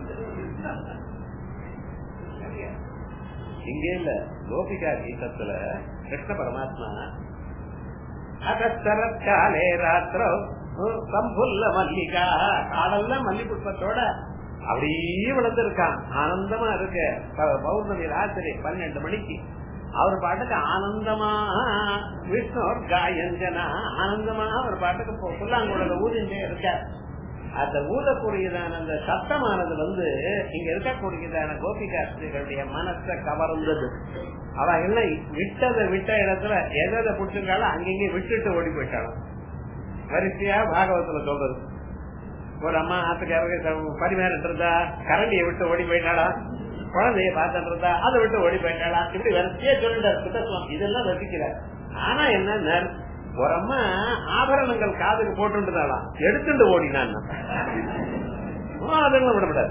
இங்க இல்ல கோபிகா கீதத்துல கிருஷ்ண பரமாத்மா அகஸ்தரக்காலே ராத்திரோ சம்புல்ல மல்லிகா காடல்ல மல்லி புஷ்பத்தோட அப்படியே விழுந்திருக்கான் ஆனந்தமா இருக்கு பௌர்ணமி ராத்திரி பன்னெண்டு மணிக்கு அவர் பாட்டுக்கு ஆனந்தமா விஷ்ணு காயஞ்சனா ஆனந்தமா அவர் பாட்டுக்கு புல்லாங்குழல ஊதிண்டே இருக்கார் அந்த ஊதக்கூடியதான அந்த சத்தமானது வந்து இங்க இருக்கக்கூடியதான கோபிகாஸ்திரிகளுடைய மனசை கவர்ந்தது அவ என்ன விட்டதை விட்ட இடத்துல எதை பிடிச்சிருக்காலும் அங்கங்க விட்டுட்டு ஓடி போயிட்டாலும் வரிசையா பாகவத்துல சொல்றது ஒரு அம்மா ஆத்துக்காரருக்கு பரிமாறிட்டு இருந்தா கரண்டியை விட்டு ஓடி போயிட்டாளா குழந்தைய பார்த்துட்டு இருந்தா அதை விட்டு ஓடி போயிட்டாளா இப்படி வரிசையா சொல்லிட்டார் சுத்தத்துவம் இதெல்லாம் ரசிக்கிறார் ஆனா என்ன ஒரு அம்மா ஆபரணங்கள் காதுக்கு போட்டுதாலாம் எடுத்துட்டு ஓடினான் அதெல்லாம் விடப்படாது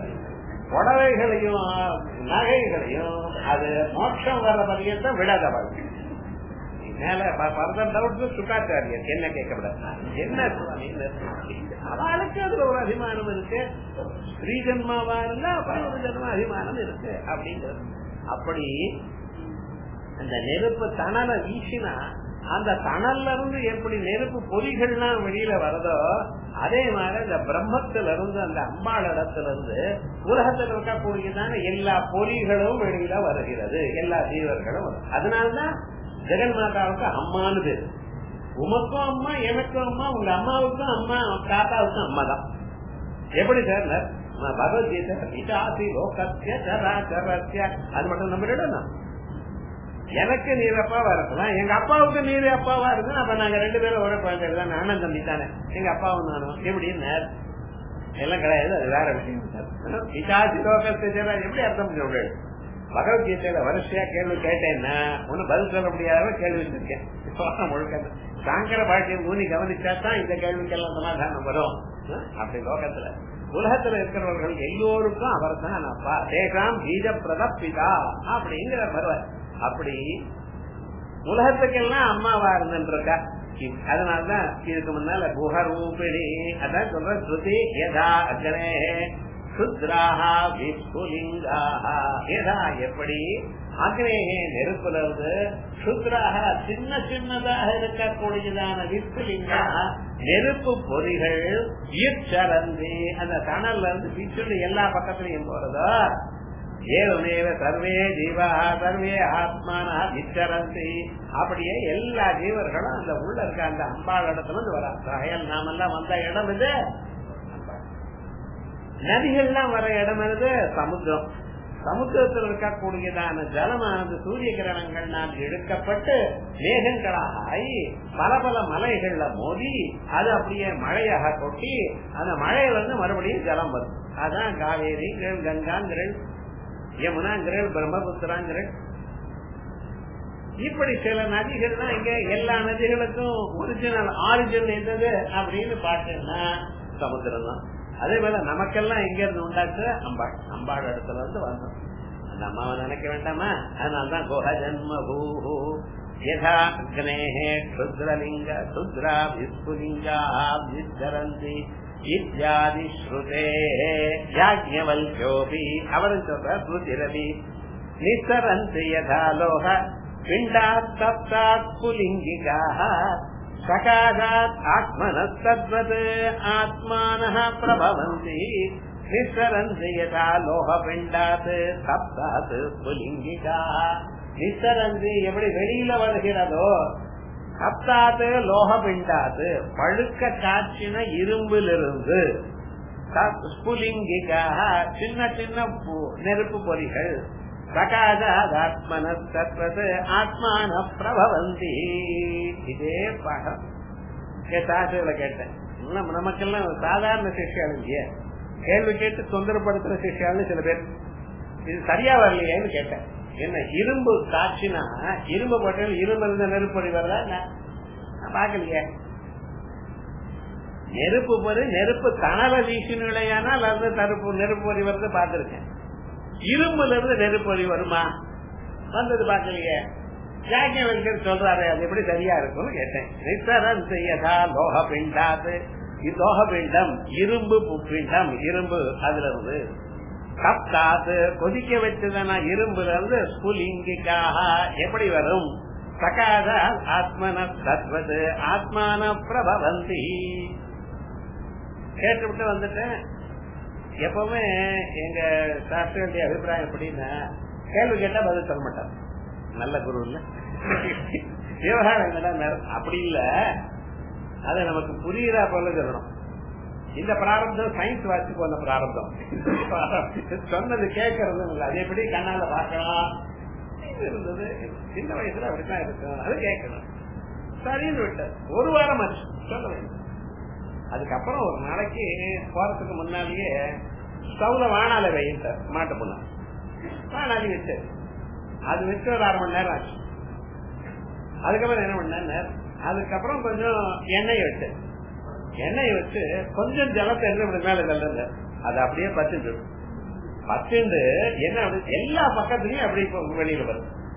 புடவைகளையும் நகைகளையும் அது மோட்சம் வர்ற பரியத்தான் விடாத வாழ்க்கை மேல ஃபர்தர் டவுட் சுக்காச்சாரியர் என்ன கேட்கப்படாது என்ன சுவாமி அவளுக்கு அதுல ஒரு அபிமானம் இருக்கு ஸ்ரீ ஜன்மாவா இருந்தா அப்படி ஒரு ஜன்ம அபிமானம் இருக்கு அப்படிங்கிறது அப்படி அந்த நெருப்பு தணல வீசினா அந்த தணல்ல இருந்து எப்படி நெருப்பு பொறிகள்லாம் வெளியில வருதோ அதே மாதிரி இந்த பிரம்மத்துல இருந்து அந்த அம்பாள் இடத்துல இருந்து உலகத்தில் இருக்கக்கூடியதான எல்லா பொறிகளும் வெளியில வருகிறது எல்லா ஜீவர்களும் அதனால்தான் ஜெகன் மாதாவுக்கு அம்மானு பேரு உமக்கும் அம்மா எனக்கும் அம்மா உங்க அம்மாவுக்கும் அம்மா தாத்தாவுக்கும் அம்மா தான் எப்படி சார் பகவத்கீதை பிதாசி லோகத்திய சராச்சரஸ்ய அது மட்டும் நம்பிடணும் எனக்கு நீர் அப்பாவா இருக்கலாம் எங்க அப்பாவுக்கு நீர் அப்பாவா இருக்கு அப்ப நாங்க ரெண்டு பேரும் ஒரே குழந்தைகள் தான் நானும் தம்பி தானே எங்க அப்பாவும் நானும் எப்படின்னு எல்லாம் கிடையாது அது வேற விஷயம் பிதாசி லோகத்தை எப்படி அர்த்தம் பண்ண முடியாது பகவத்கீதையில வரிசையா கேள்வி கேட்டேன்னா ஒன்னும் பதில் சொல்ல முடியாத கேள்வி வச்சிருக்கேன் முழுக்க சாங்கர பாட்டியம் ஊனி கவனிச்சா தான் இந்த கேள்விக்கெல்லாம் சமாதானம் வரும் அப்படி லோகத்துல உலகத்துல இருக்கிறவர்கள் எல்லோருக்கும் அவர் தான் அப்பா தேகாம் பீஜ பிரதப்பிதா அப்படிங்கிற பருவ அப்படி உலகத்துக்கெல்லாம் அம்மாவா இருந்துருக்கா அதனாலதான் இதுக்கு முன்னால குஹரூபிணி அதான் சொல்ற ஸ்ருதி யதா அக்னே சுத்ராஹா விஸ்புலிங்காஹா யதா எப்படி அக்னேகே நெருப்புலருந்து சுத்ராக சின்ன சின்னதாக இருக்கக்கூடியதான விஸ்புலிங்கா நெருப்பு பொறிகள் ஈர்ச்சலந்து அந்த தணல்ல இருந்து பிச்சுண்டு எல்லா பக்கத்திலையும் போறதோ ஏவமேவ சர்வே ஜீவா சர்வே ஆத்மானா விச்சரந்தி அப்படியே எல்லா ஜீவர்களும் அந்த உள்ள இருக்க அந்த அம்பாள் இடத்துல இருந்து வர நாமெல்லாம் வந்த இடம் இது நதிகள்லாம் வர இடம் இது சமுத்திரம் சமுத்திரத்தில் இருக்கக்கூடியதான ஜலமானது சூரிய கிரணங்கள்னால் எடுக்கப்பட்டு மேகங்களாக ஆகி பல பல மலைகள்ல மோதி அது அப்படியே மழையாக கொட்டி அந்த மழையில இருந்து மறுபடியும் ஜலம் வரும் அதான் காவேரி கங்காங்கிறள் யமுனாங்கிறள் பிரம்மபுத்திராங்கிறள் இப்படி சில நதிகள்லாம் இங்க எல்லா நதிகளுக்கும் ஒரிஜினல் ஆரிஜின் எந்தது அப்படின்னு பார்த்தேன்னா சமுத்திரம் தான் அதே போல நமக்கெல்லாம் எங்க இருந்து உண்டாச்சு அம்பாள் அம்பாள் இடத்துல இருந்து வந்தோம் அந்த அம்மாவை நினைக்க வேண்டாமா அதனால்தான் குஹ ஜன்ம பூஹு யதா அக்னேஹே க்ஷுத்ரலிங்க க்ஷுத்ரா விஸ்புலிங்கா விஸ்தரந்தி இத்தியாதி ஸ்ருதே யாஜ்ஞவல்யோபி அவரும் சொல்ற ஸ்ருதிரவி நிசரந்தி யதா லோக பிண்டாத் சப்தாத் புலிங்கிகாः सकाशात् आत्मनस्तद्वत् आत्मानः प्रभवन्ति निःसरन्ति यथा लोहपिण्डात् सप्तात् पुलिङ्गिकाः நிசரந்து எப்படி வெளியில வருகிறதோ சப்தாத்து லோகபிண்டாத்து பழுக்க காய்ச்சின இரும்பிலிருந்து ஸ்புலிங்கிக்காக சின்ன சின்ன நெருப்பு பொறிகள் சகாதாத்மனத்து ஆத்மான பிரபவந்தி இதே பாடம் சாஸ்திரத்துல கேட்டேன் நமக்கெல்லாம் சாதாரண சிஷ்யாலும் இல்லையே கேள்வி கேட்டு தொந்தரப்படுத்துற சிஷ்யாலும் சில பேர் இது சரியா வரலையேன்னு கேட்டேன் என்ன இரும்பு காய்ச்சினா இரும்பு போட்டு இரும்பு இருந்த நெருப்பொடி வருதா நான் பாக்கலையே நெருப்பு பொறி நெருப்பு கனல வீசினுடையானால் அது நெருப்பு நெருப்பு பொறி வருது பார்த்திருக்கேன் இரும்புல இருந்து நெருப்பொறி வருமா வந்தது பாக்கலையே யாக்கியவர்கள் சொல்றாரு அது எப்படி சரியா இருக்கும்னு கேட்டேன் நிசரன் செய்யதா லோக பிண்டாது லோக பிண்டம் இரும்பு பிண்டம் இரும்பு அதுல இருந்து கப்தாது கொதிக்க வச்சதான இரும்புல இருந்து ஸ்புலிங்கிக்காக எப்படி வரும் சகாத ஆத்மன தத்வது ஆத்மான பிரபவந்தி கேட்டுவிட்டு வந்துட்டேன் எப்பவுமே எங்க சாஸ்திரனுடைய அபிப்பிராயம் எப்படின்னா கேள்வி கேட்டா பதில் சொல்ல மாட்டார் நல்ல குரு இல்ல விவகாரம் என்னடா அப்படி இல்ல அது நமக்கு புரியுறா போல சொல்லணும் இந்த பிராரப்தம் சயின்ஸ் வாசிக்கு வந்த பிராரப்தம் சொன்னது கேட்கறதும் இல்ல அது எப்படி கண்ணால பார்க்கலாம் இருந்தது சின்ன வயசுல அப்படித்தான் இருக்கும் அது கேட்கணும் சரின்னு விட்டு ஒரு வாரம் ஆச்சு சொல்ல வேண்டும் அதுக்கப்புறம் ஒரு நாளைக்கு போறதுக்கு முன்னாலேயே ஸ்டவ்ல வானால வைத்த மாட்டு பொண்ணு வானாலி வச்சு அது வச்சு ஒரு அரை மணி நேரம் ஆச்சு அதுக்கப்புறம் என்ன பண்ண அதுக்கப்புறம் கொஞ்சம் எண்ணெய் வச்சு எண்ணெய் வச்சு கொஞ்சம் ஜலத்தை என்ன மேல தள்ளுங்க அது அப்படியே பத்துட்டு பத்துண்டு என்ன எல்லா பக்கத்துலயும் அப்படி வெளியில வருது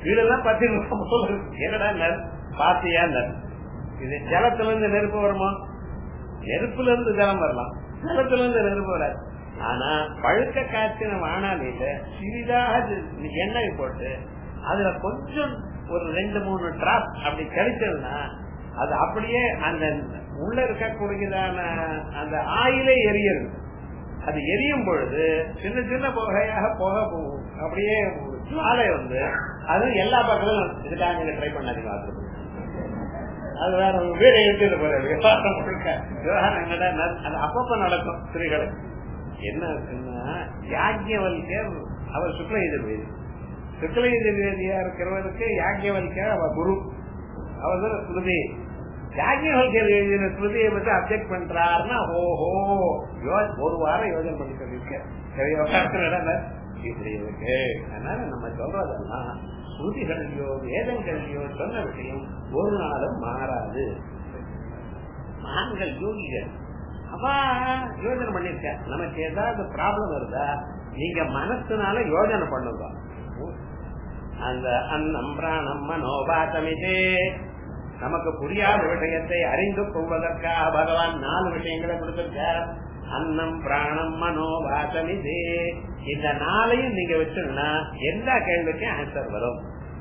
வீடெல்லாம் பத்தி என்னடா பாத்தியா இது ஜலத்துல இருந்து நெருப்பு வருமா நெருப்புல இருந்து ஜலம் வரலாம் ஜலத்துல இருந்து நெருப்பு வராது ஆனா பழுக்க காய்ச்சின வானாலியில சிறிதாக எண்ணெய் போட்டு அதுல கொஞ்சம் ஒரு ரெண்டு மூணு டிராப் அப்படி கிடைச்சதுன்னா அது அப்படியே அந்த உள்ள இருக்கக்கூடியதான அந்த ஆயிலே எரியுது அது எரியும் பொழுது சின்ன சின்ன புகையாக போக போகும் அப்படியே ஜுவாலை வந்து அது எல்லா பக்கமும் இதுக்காக நீங்க ட்ரை பண்ணாதீங்க அது அது வேற வீடு எடுத்து போற விவகாரம் முழுக்க விவகாரம் என்னடா அது அப்பப்ப நடக்கும் ஸ்திரீகளுக்கு என்ன இருக்குன்னா யாக்கியவல்யர் அவர் சுக்ல எதிர்வேதி சுக்ல எதிர்வேதியா இருக்கிறவருக்கு யாக்கியவல்யர் அவர் குரு அவர் தான் ஸ்மிருதி யாக்கியவல்யர் எழுதின ஸ்மிருதியை பத்தி அப்செக்ட் பண்றாருன்னா ஓஹோ ஒரு வாரம் யோஜனை பண்ணி சொல்லியிருக்க இப்படி இருக்கு அதனால நம்ம சொல்றதெல்லாம் ஸ்ருதிகளிலோ வேதங்களிலோ சொன்ன விஷயம் ஒரு நாளும் மாறாது மகான்கள் யோகிகள் அவா யோஜனை பண்ணிருக்க நமக்கு ஏதாவது ப்ராப்ளம் வருதா நீங்க மனசுனால யோஜனை பண்ணுங்க அந்த அன்னம் பிராணம் மனோபாசமிதே நமக்கு புரியாத விஷயத்தை அறிந்து கொள்வதற்காக பகவான் நாலு விஷயங்களை கொடுத்திருக்கார் அன்னம் பிராணம் மனோபாசமிதே இந்த நாளையும் நீங்க வச்சுன்னா எல்லா கேள்விக்கும் ஆன்சர் வரும்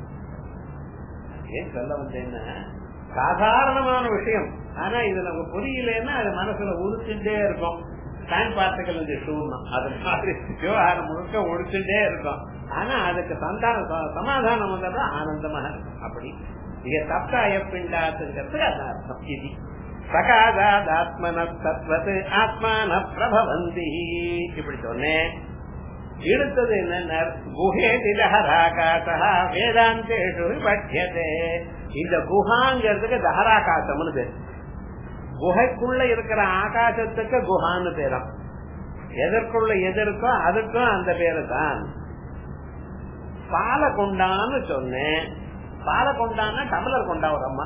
ஏன் சொல்ல வந்தேன்னா சாதாரணமான விஷயம் ஆனா இது நமக்கு புரியலன்னா அது மனசுல உறுத்துட்டே இருக்கும் டைம் பார்ட்டிகள் இந்த ஷூர்ணம் அது மாதிரி விவகாரம் முழுக்க ஒழிச்சுட்டே இருக்கும் ஆனா அதுக்கு சந்தான சமாதானம் வந்தா ஆனந்தமா இருக்கும் அப்படி இங்க தப்தாய பிண்டாத்துங்கிறது அது அர்த்தம் இது சகாதாத்மன தத்வது ஆத்மான பிரபவந்தி இப்படி சொன்னேன் எடுத்தது என்ன குஹே திலஹராகாசா வேதாந்தேஷு பட்யதே இந்த குஹாங்கிறதுக்கு தஹராகாசம்னு பேர் குகைக்குள்ள இருக்கிற ஆகாசத்துக்கு குஹான்னு பேரும் எதற்குள்ள எதற்கோ அதுக்கும் அந்த பேரு தான் பால கொண்டான்னு சொன்னேன் பால கொண்டான்னா டம்ளர் கொண்டா ஒரு அம்மா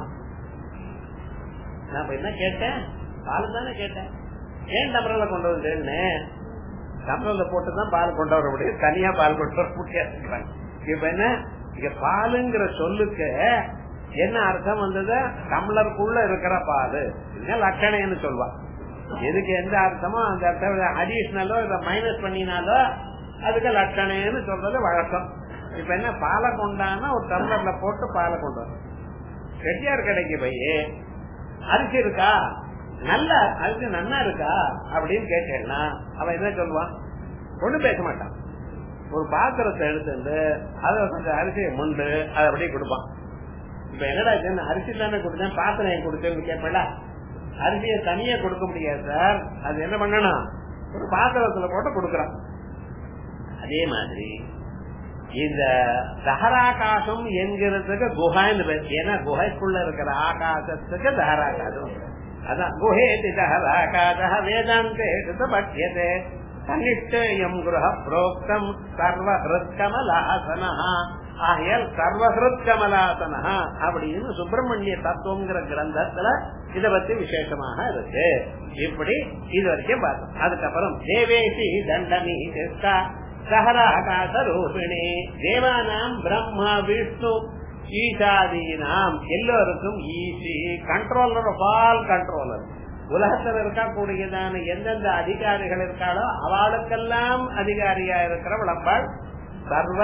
நான் என்ன கேட்டேன் பால் தானே கேட்டேன் ஏன் டம்ளர்ல கொண்டு வந்தேன்னு டம்ளர்ல போட்டுதான் பால் கொண்டு வர முடியும் தனியா பால் கொண்டு வர முடியாது இப்ப என்ன இங்க பாலுங்கிற சொல்லுக்கு என்ன அர்த்தம் வந்தது டம்ளருக்குள்ள இருக்கிற பால் லட்சணைன்னு சொல்வா எதுக்கு எந்த அர்த்தமோ அந்த அர்த்தம் அடிஷனலோ இதை மைனஸ் பண்ணினாலோ அதுக்கு லட்சணைன்னு சொல்றது வழக்கம் இப்ப என்ன பாலை கொண்டானா ஒரு டம்ளர்ல போட்டு பாலை கொண்டு வரும் செட்டியார் கடைக்கு போய் அரிசி இருக்கா நல்ல அரிசி நன்னா இருக்கா அப்படின்னு கேட்டேன்னா அவன் என்ன சொல்லுவான் ஒண்ணும் பேச மாட்டான் ஒரு பாத்திரத்தை எடுத்துட்டு அதை கொஞ்சம் அரிசியை முண்டு அதை அப்படியே கொடுப்பான் இப்ப என்னடா அரிசி தானே கொடுத்தேன் பாத்திரம் கொடுத்தேன்னு கேட்பல அரிசியை தனியா கொடுக்க முடியாது சார் அது என்ன பண்ணணும் ஒரு பாத்திரத்துல போட்டு கொடுக்கறான் அதே மாதிரி இந்த தஹராகாசம் என்கிறதுக்கு குஹான்னு பேர் ஏன்னா குகைக்குள்ள இருக்கிற ஆகாசத்துக்கு தஹராகாசம் அதான் குஹேதி தஹராகாச வேதாந்தேஷு பட்யதே சனிஷ்டயம் குருஹ புரோக்தம் சர்வஹிருத் கமலாசனா ஆகையால் சர்வஹிருத் கமலாசனா அப்படின்னு சுப்பிரமணிய தத்துவங்கிற கிரந்தத்துல இத பத்தி விசேஷமாக இருக்கு இப்படி இது வரைக்கும் பார்த்தோம் அதுக்கப்புறம் தேவேசி தண்டனி சஹராகாச ரூபிணி தேவானாம் பிரம்மா விஷ்ணு ஈசாதீனாம் எல்லோருக்கும் ஈசி கண்ட்ரோலர் ஆஃப் ஆல் கண்ட்ரோலர் உலகத்தில் இருக்கக்கூடியதான எந்தெந்த அதிகாரிகள் இருக்காளோ அவளுக்கெல்லாம் அதிகாரியா இருக்கிற விளம்பாள் சர்வ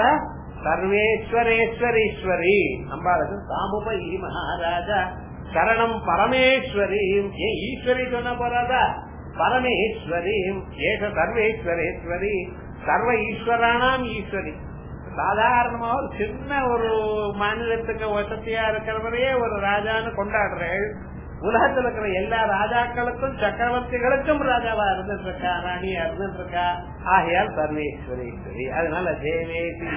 சர்வேஸ்வரேஸ்வரீஸ்வரி அம்பாளுக்கு சாமுபி மகாராஜா சரணம் பரமேஸ்வரி ஏன் ஈஸ்வரி சொன்ன போறாதா பரமேஸ்வரி ஏக சர்வேஸ்வரேஸ்வரி சர்வ ஈஸ்வரானாம் ஈஸ்வரி சாதாரணமா ஒரு சின்ன ஒரு மாநிலத்துக்கு வசதியா இருக்கிறவரையே ஒரு ராஜான்னு கொண்டாடுறேன் உலகத்துல இருக்கிற எல்லா ராஜாக்களுக்கும் சக்கரவர்த்திகளுக்கும் ராஜாவா இருந்துட்டு இருக்கா ராணியா இருந்துட்டு இருக்கா ஆகையால் சர்வேஸ்வரேஸ்வரி அதனால தேவேசி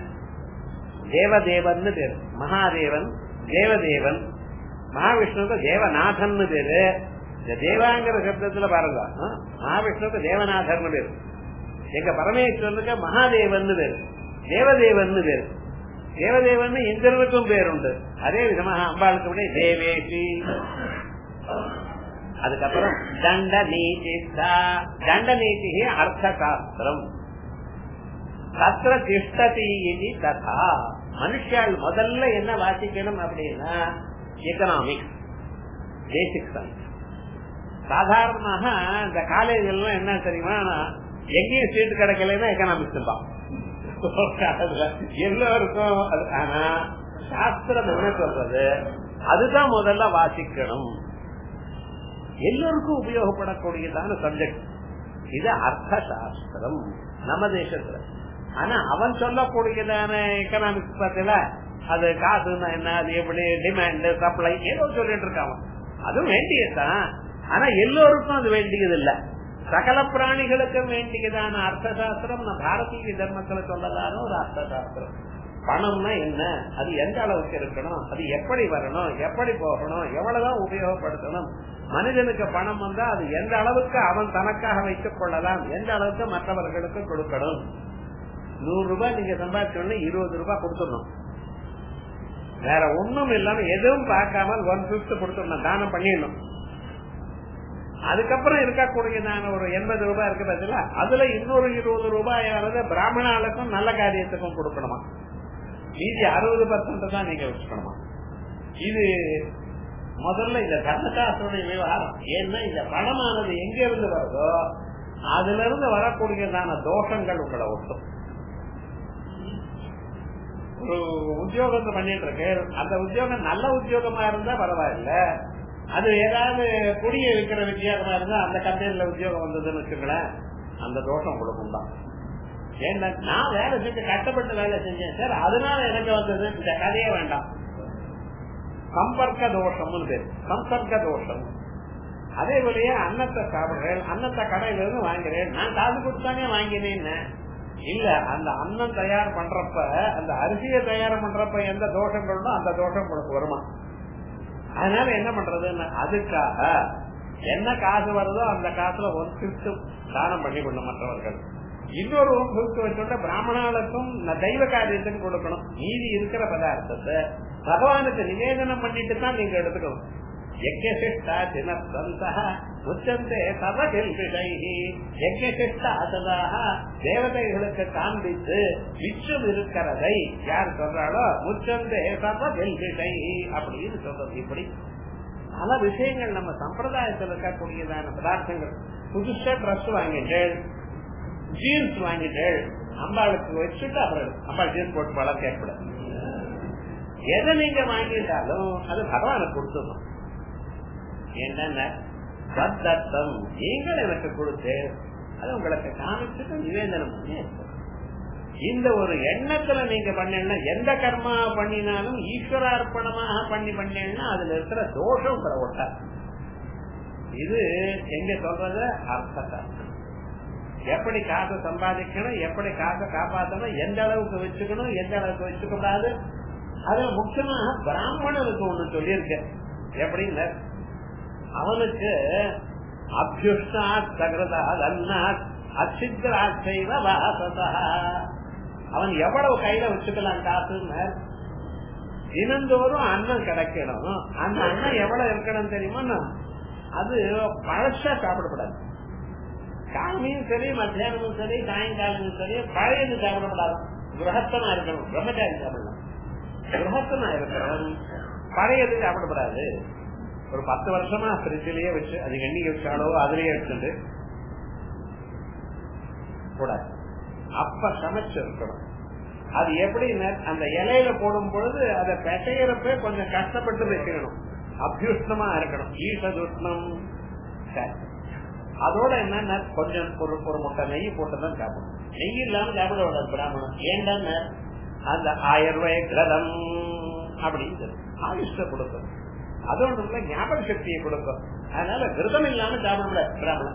தேவதேவன் பேரு மகாதேவன் தேவதேவன் மகாவிஷ்ணுக்கு தேவநாதன் பேரு இந்த தேவாங்கிற சப்தத்துல பாருங்க மகாவிஷ்ணுக்கு தேவநாதர்னு பேரு எங்க பரமேஸ்வரனுக்கு மகாதேவன் பேரு தேவதேவன் பேரு தேவதேவன் இந்திரனுக்கும் பேர் உண்டு அதே விதமாக அம்பாளுக்கு தேவேசி அதுக்கப்புறம் தண்ட நீதி தண்ட நீதி அர்த்த சாஸ்திரம் தத்திர திஷ்டதி ததா மனுஷால் முதல்ல என்ன வாசிக்கணும் அப்படின்னா எக்கனாமிக்ஸ் பேசிக் சயின்ஸ் சாதாரணமாக இந்த காலேஜ்ல என்ன தெரியுமா எங்கேயும் சீட் கிடைக்கலன்னா எக்கனாமிக்ஸ் தான் எல்லோருக்கும் ஆனா சாஸ்திரம் என்ன சொல்றது அதுதான் முதல்ல வாசிக்கணும் எல்லோருக்கும் உபயோகப்படக்கூடியதான சப்ஜெக்ட் இது அர்த்த சாஸ்திரம் நம்ம தேசத்துல ஆனா அவன் சொல்லக்கூடியதான எக்கனாமிக்ஸ் பத்தில அது காசுன்னா என்ன அது எப்படி டிமாண்ட் சப்ளை ஏதோ சொல்லிட்டு இருக்கான் அதுவும் வேண்டியதுதான் ஆனா எல்லோருக்கும் அது வேண்டியது இல்ல சகல பிராணிகளுக்கும் வேண்டியதான அர்த்த சாஸ்திரம் பாரதீய தர்மத்துல சொல்லலான ஒரு அர்த்த சாஸ்திரம் பணம்னா என்ன அது எந்த அளவுக்கு இருக்கணும் அது எப்படி வரணும் எப்படி போகணும் எவ்வளவுதான் உபயோகப்படுத்தணும் மனிதனுக்கு பணம் வந்தா அது எந்த அளவுக்கு அவன் தனக்காக வைத்துக் கொள்ளலாம் எந்த அளவுக்கு மற்றவர்களுக்கு கொடுக்கணும் நூறு ரூபாய் நீங்க சம்பாதிச்சோன்னு இருபது ரூபாய் கொடுத்துடணும் வேற ஒண்ணும் இல்லாம எதுவும் பார்க்காம ஒன் பிப்த் கொடுத்துடணும் தானம் பண்ணிடணும் அதுக்கப்புறம் இருக்கக்கூடியதான ஒரு எண்பது ரூபாய் இருக்கு பார்த்தீங்களா அதுல இன்னொரு இருபது ரூபாயாவது பிராமணாளுக்கும் நல்ல காரியத்துக்கும் கொடுக்கணுமா மீதி அறுபது பர்சன்ட் தான் நீங்க வச்சுக்கணுமா இது முதல்ல இந்த தர்மசாஸ்திர விவகாரம் ஏன்னா இந்த பணமானது எங்க இருந்து வருதோ அதுல இருந்து வரக்கூடியதான தோஷங்கள் உங்களை ஒட்டும் ஒரு உத்தியோகத்தை பண்ணிட்டு இருக்கு அந்த உத்தியோகம் நல்ல உத்தியோகமா இருந்தா பரவாயில்ல அது ஏதாவது குடிய இருக்கிற வித்தியாசமா இருந்தா அந்த கம்பெனில உத்தியோகம் வந்ததுன்னு வச்சுங்களேன் அந்த தோஷம் உங்களுக்கு தான் ஏன்னா நான் வேலை செஞ்சு கஷ்டப்பட்டு வேலை செஞ்சேன் சார் அதனால எனக்கு வந்தது இந்த கதையே வேண்டாம் சம்பர்க்க தோஷம்னு பேர் சம்பர்க்க தோஷம் அதே போலயே அன்னத்தை சாப்பிடுறேன் அன்னத்தை கடையில இருந்து வாங்குறேன் நான் காசு கொடுத்தானே வாங்கினேன்னு இல்ல அந்த அன்னம் தயார் பண்றப்ப அந்த அரிசியை தயார் பண்றப்ப எந்த தோஷங்களும் அந்த தோஷம் உங்களுக்கு வருமா அதனால என்ன பண்றதுன்னு அதுக்காக என்ன காசு வருதோ அந்த காசுல ஒரு பிப்து தானம் பண்ணி கொள்ளும் மற்றவர்கள் இன்னொரு பிப்து வச்சோட பிராமணாளுக்கும் தெய்வ காரியத்துக்கு கொடுக்கணும் மீதி இருக்கிற பதார்த்தத்தை பகவானுக்கு நிவேதனம் பண்ணிட்டு தான் நீங்க எடுத்துக்கணும் யஜ்யசிஷ்டா தினத்தந்தா உச்சந்தே சபகில்பிஷைஹி யஜ்யசிஷ்டா அசதாக தேவதைகளுக்கு காண்பித்து விச்சம் இருக்கிறதை யார் சொல்றாளோ முச்சந்தே சபகில்பிஷைஹி அப்படின்னு சொல்றது இப்படி பல விஷயங்கள் நம்ம சம்பிரதாயத்தில் இருக்கக்கூடியதான பதார்த்தங்கள் புதுசா ட்ரெஸ் வாங்கிட்டேன் ஜீன்ஸ் வாங்கிட்டேன் அம்பாளுக்கு வச்சுட்டு அப்புறம் அம்பாள் ஜீன்ஸ் போட்டு பழம் கேட்கக்கூடாது எதை நீங்க வாங்கிட்டாலும் அது பகவானுக்கு கொடுத்துடணும் என்னென்ன சத்தம் நீங்கள் எனக்கு கொடுத்து அது உங்களுக்கு காமிச்சுட்டு நிவேதனம் பண்ணி இந்த ஒரு எண்ணத்துல நீங்க பண்ணா எந்த கர்மா பண்ணினாலும் ஈஸ்வரார்ப்பணமாக பண்ணி பண்ணா அதுல இருக்கிற தோஷம் உங்களை ஒட்டாது இது எங்க சொல்றது அர்த்தத்தை எப்படி காசை சம்பாதிக்கணும் எப்படி காசை காப்பாற்றணும் எந்த அளவுக்கு வச்சுக்கணும் எந்த அளவுக்கு வச்சுக்க கூடாது அதுல முக்கியமாக பிராமணனுக்கு ஒண்ணு சொல்லியிருக்கேன் எப்படின்னு அவனுக்கு அபியுஷ்டாத் சகிருதா அன்னாத் அச்சித்ராத் செய்வ வாசதா அவன் எவ்வளவு கையில வச்சுக்கலாம் காசுன்னு தினந்தோறும் அன்னம் கிடைக்கணும் அந்த அன்னம் எவ்வளவு இருக்கணும் தெரியுமா அது பழசா சாப்பிடக்கூடாது காலையும் சரி மத்தியானமும் சரி சாயங்காலமும் சரி பழையது சாப்பிடக்கூடாது கிரகத்தனா இருக்கணும் பிரம்மச்சாரி சாப்பிடலாம் கிரகத்தனா இருக்கணும் பழையது சாப்பிடக்கூடாது ஒரு பத்து வருஷமா பிரிட்ஜிலேயே வச்சு அது எண்ணிக்கை வச்சாலோ அதுலயே வச்சுட்டு கூடாது அப்ப சமைச்சு இருக்கணும் அது எப்படி அந்த இலையில போடும் பொழுது அதை பெசையறப்ப கொஞ்சம் கஷ்டப்பட்டு வைக்கணும் அபியுஷ்ணமா இருக்கணும் ஈசதுஷ்ணம் அதோட என்னன்னா கொஞ்சம் ஒரு ஒரு முட்டை நெய் போட்டுதான் சாப்பிடணும் நெய் இல்லாம சாப்பிட கூடாது பிராமணன் ஏண்டான்னு அந்த ஆயர்வய கிரதம் அப்படின்னு ஆயுஷ்ட கொடுக்கும் அதோட இல்ல ஞாபக சக்தியை கொடுக்கும் அதனால விரதம் இல்லாம சாப்பிட முடியாது பிராமணன்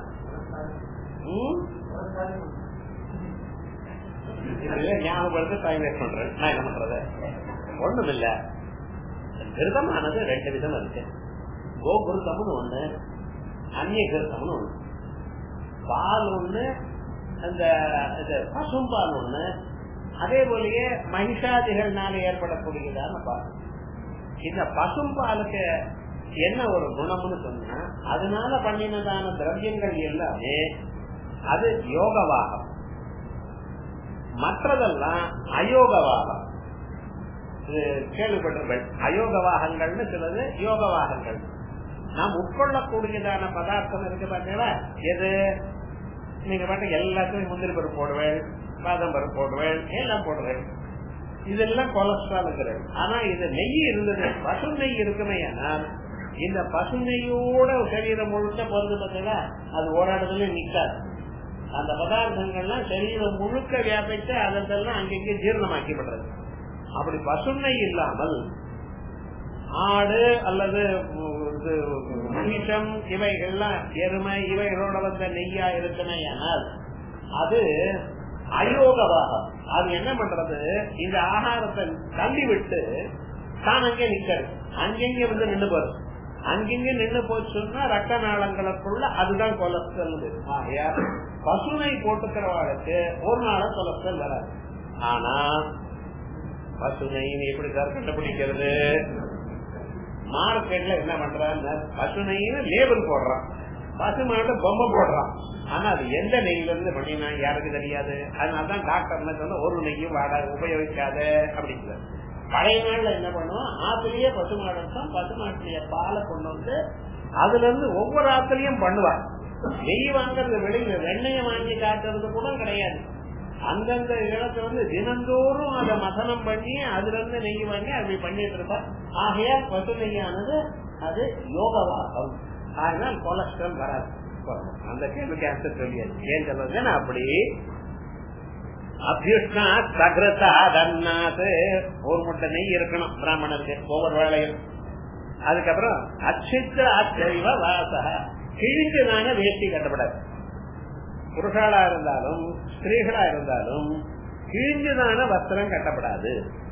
ஞாபகப்படுத்த டைம் வேஸ்ட் பண்றேன் நான் என்ன பண்றது ஒண்ணும் இல்ல கிருதமானது ரெண்டு விதம் இருக்கு கோகுருதம்னு ஒண்ணு அந்நிய கிருத்தம்னு ஒண்ணு பால் ஒண்ணு அந்த பசும்பால் ஒண்ணு அதே போலயே மகிஷாதிகள்னால ஏற்படக்கூடியதான பால் இந்த பசும்பாலுக்கு என்ன ஒரு குணம்னு சொன்னா அதனால பண்ணினதான திரவியங்கள் எல்லாமே அது யோகவாகம் மற்றதெல்லாம் அயோகவாகம் இது கேள்விப்பட்டிருப்பேன் அயோகவாகங்கள்னு சிலது யோகவாகங்கள் நாம் உட்கொள்ளக்கூடியதான பதார்த்தம் இருக்கு பார்த்தீங்களா எது நீங்க பாட்டு எல்லாத்துலயும் முந்திரி பருப்பு போடுவேன் பாதம் பருப்பு போடுவேன் எல்லாம் போடுவேன் இதெல்லாம் கொலஸ்ட்ரால்ங்கிறது ஆனா இது நெய் இருந்தது பசு நெய் இருக்குமே ஆனால் இந்த பசு நெய்யோட சரீரம் முழுக்க பொருந்து பார்த்தீங்களா அது ஒரு இடத்துல நிக்காது அந்த பதார்த்தங்கள்லாம் சரீரம் முழுக்க வியாபித்து அதெல்லாம் அங்கங்கே ஜீரணமாக்கப்படுறது அப்படி பசுமை இல்லாமல் ஆடு அல்லது மகிஷம் இவைகள்லாம் எருமை இவைகளோட வந்த நெய்யா இருக்குமே ஆனால் அது அயோகவாகம் அது என்ன பண்றது இந்த ஆகாரத்தை தள்ளி விட்டு தான் அங்கே நிக்கிறது அங்கங்க வந்து நின்று போறது அங்கங்க நின்று போச்சுன்னா ரத்த நாளங்களுக்குள்ள அதுதான் கொலஸ்ட்ரால் ஆகையா பசுனை போட்டுக்கிறவாளுக்கு ஒரு நாள கொலஸ்ட்ரால் வராது ஆனா பசுனை எப்படி சார் கண்டுபிடிக்கிறது மார்க்கெட்ல என்ன பண்றாங்க பசுனைன்னு லேபிள் போடுறான் பசுமாட்டு பொம்மை போடுறான் ஆனா அது எந்த நெய்ல இருந்து பண்ணினா யாருக்கு தெரியாது அதனாலதான் டாக்டர் சொன்ன ஒரு நெய்யும் வாட உபயோகிக்காத அப்படிங்கிறது பழைய நாள்ல என்ன பண்ணுவோம் ஆத்துலயே பசுமாடு பசுமாட்டுடைய பாலை கொண்டு வந்து அதுல இருந்து ஒவ்வொரு ஆத்துலயும் பண்ணுவார் நெய் வாங்குறது வெளியில வெண்ணெய வாங்கி காட்டுறது கூட கிடையாது அந்தந்த இடத்தை வந்து தினந்தோறும் அதை மசனம் பண்ணி அதுல இருந்து நெய் வாங்கி அப்படி பண்ணிட்டு இருப்பார் ஆகையால் பசு நெய்யானது அது யோகவாகம் அதனால் கொலஸ்ட்ரால் வராது அந்த கேள்விக்கு ஆன்சர் சொல்லியாது ஏன் சொல்றது அப்படி அபியுஷ்ணா சகிரதா தன்னாது ஒரு முட்டை நெய் இருக்கணும் பிராமணனுக்கு ஒவ்வொரு வேலையும் அதுக்கப்புறம் அச்சித்த அச்சரிவ வாசக கிழிஞ்சதான வேஷ்டி கட்டப்படாது புருஷாளா இருந்தாலும் ஸ்திரீகளா இருந்தாலும் கிழிஞ்சதான வஸ்திரம் கட்டப்படாது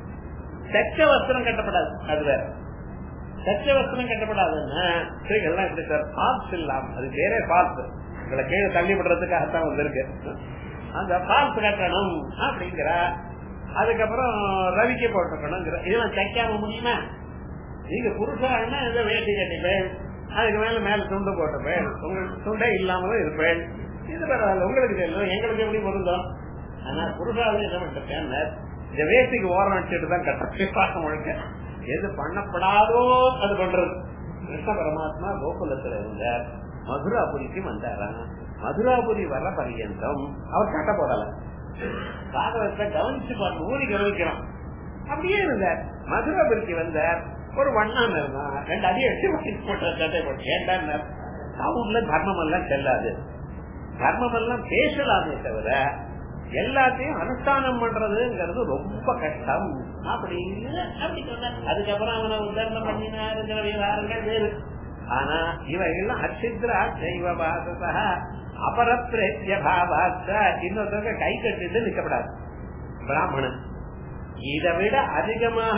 தச்ச வஸ்திரம் கட்டப்படாது அது வேற தச்ச வஸ்திரம் கட்டப்படாதுன்னா ஸ்திரீகள்லாம் எப்படி சார் பால்ஸ் இல்லாம அது வேற பால்ஸ் உங்களை கீழே தள்ளி விடுறதுக்காகத்தான் வந்திருக்கு அந்த பால்ஸ் கட்டணும் அப்படிங்கிற அதுக்கப்புறம் ரவிக்க போட்டுக்கணுங்கிற இதெல்லாம் தைக்காம முடியுமா நீங்க புருஷான்னா இதை வேட்டி கட்டிப்பேன் அதுக்கு மேல மேல துண்டு போட்டுப்பேன் உங்களுக்கு துண்டே இல்லாமலும் இருப்பேன் இது பரவாயில்ல உங்களுக்கு தெரியும் எங்களுக்கு எப்படி பொருந்தோம் ஆனா புருஷாவது என்ன பண்ணிட்டேன் இந்த வேட்டிக்கு ஓரம் வச்சுட்டு தான் கட்ட முழுக்க எது பண்ணப்படாதோ அது பண்றது கிருஷ்ண பரமாத்மா கோகுலத்துல இருந்த மதுராபுரிக்கு வந்தாராம் மதுராபுரி வர பரியந்தம் அவர் கட்ட போடல பாகவத்தை கவனிச்சு பார்த்து ஊறி கவனிக்கிறோம் அப்படியே இருந்தார் மதுராபுரிக்கு வந்தார் ஒரு வண்ணான் இருந்தான் ரெண்டு அடி அடி போட்ட சட்டை போட்டு ஏன்டா டவுன்ல தர்மம் எல்லாம் செல்லாது தர்மம் எல்லாம் பேசலாமே தவிர எல்லாத்தையும் அனுஷ்டானம் பண்றதுங்கிறது ரொம்ப கஷ்டம் அப்படின்னு அப்படி சொன்னார் அதுக்கப்புறம் அவனை உதாரணம் பண்ணினாருங்கிற விவகாரங்கள் வேறு ஆனா இவைகள்லாம் அச்சித்ரா ஜெய்வ பாசசா அபரப்பிரேத்திய பாபாச்ச இன்னொருத்தவங்க கை கட்டிட்டு நிக்கப்படாது பிராமணன் இதை விட அதிகமாக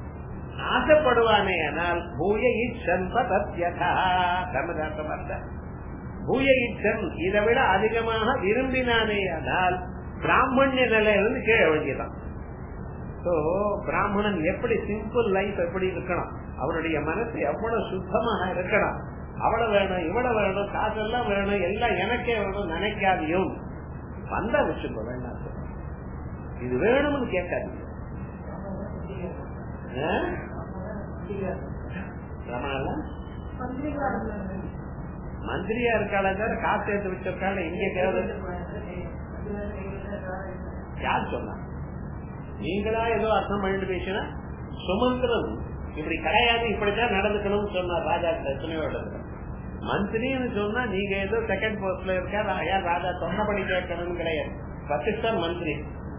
ஆசைப்படுவானே ஆனால் பூய இச்சன் சத்யதா தர்மதார்த்தம் பூய இச்சன் இதை விட அதிகமாக விரும்பினானே ஆனால் பிராமணிய நிலையிலிருந்து கீழே விழுங்கிதான் சோ பிராமணன் எப்படி சிம்பிள் லைஃப் எப்படி இருக்கணும் அவருடைய மனசு எவ்வளவு சுத்தமாக இருக்கணும் அவ்வளவு வேணும் இவ்வளவு வேணும் காசெல்லாம் வேணும் எல்லாம் எனக்கே வேணும் நினைக்காதையும் வந்தா வச்சுக்கோ வேண்டாம் இது வேணும்னு கேட்காதீங்க மந்திரியா இருக்காள காசு எடுத்து வச்சிருக்காள் இங்க தேவை யார் சொன்னா நீங்களா ஏதோ அர்த்தம் பண்ணிட்டு பேசினா சுமந்திரன் இப்படி கிடையாது இப்படித்தான் நடந்துக்கணும்னு சொன்னார் ராஜா எத்தனையோ இடத்துல மந்திரின்னு சொன்னா நீங்க ஏதோ செகண்ட் போஸ்ட்ல இருக்கா யார் ராஜா சொன்னபடி கேட்கணும்னு கிடையாது பிரதிஷ்டன் மந்திரி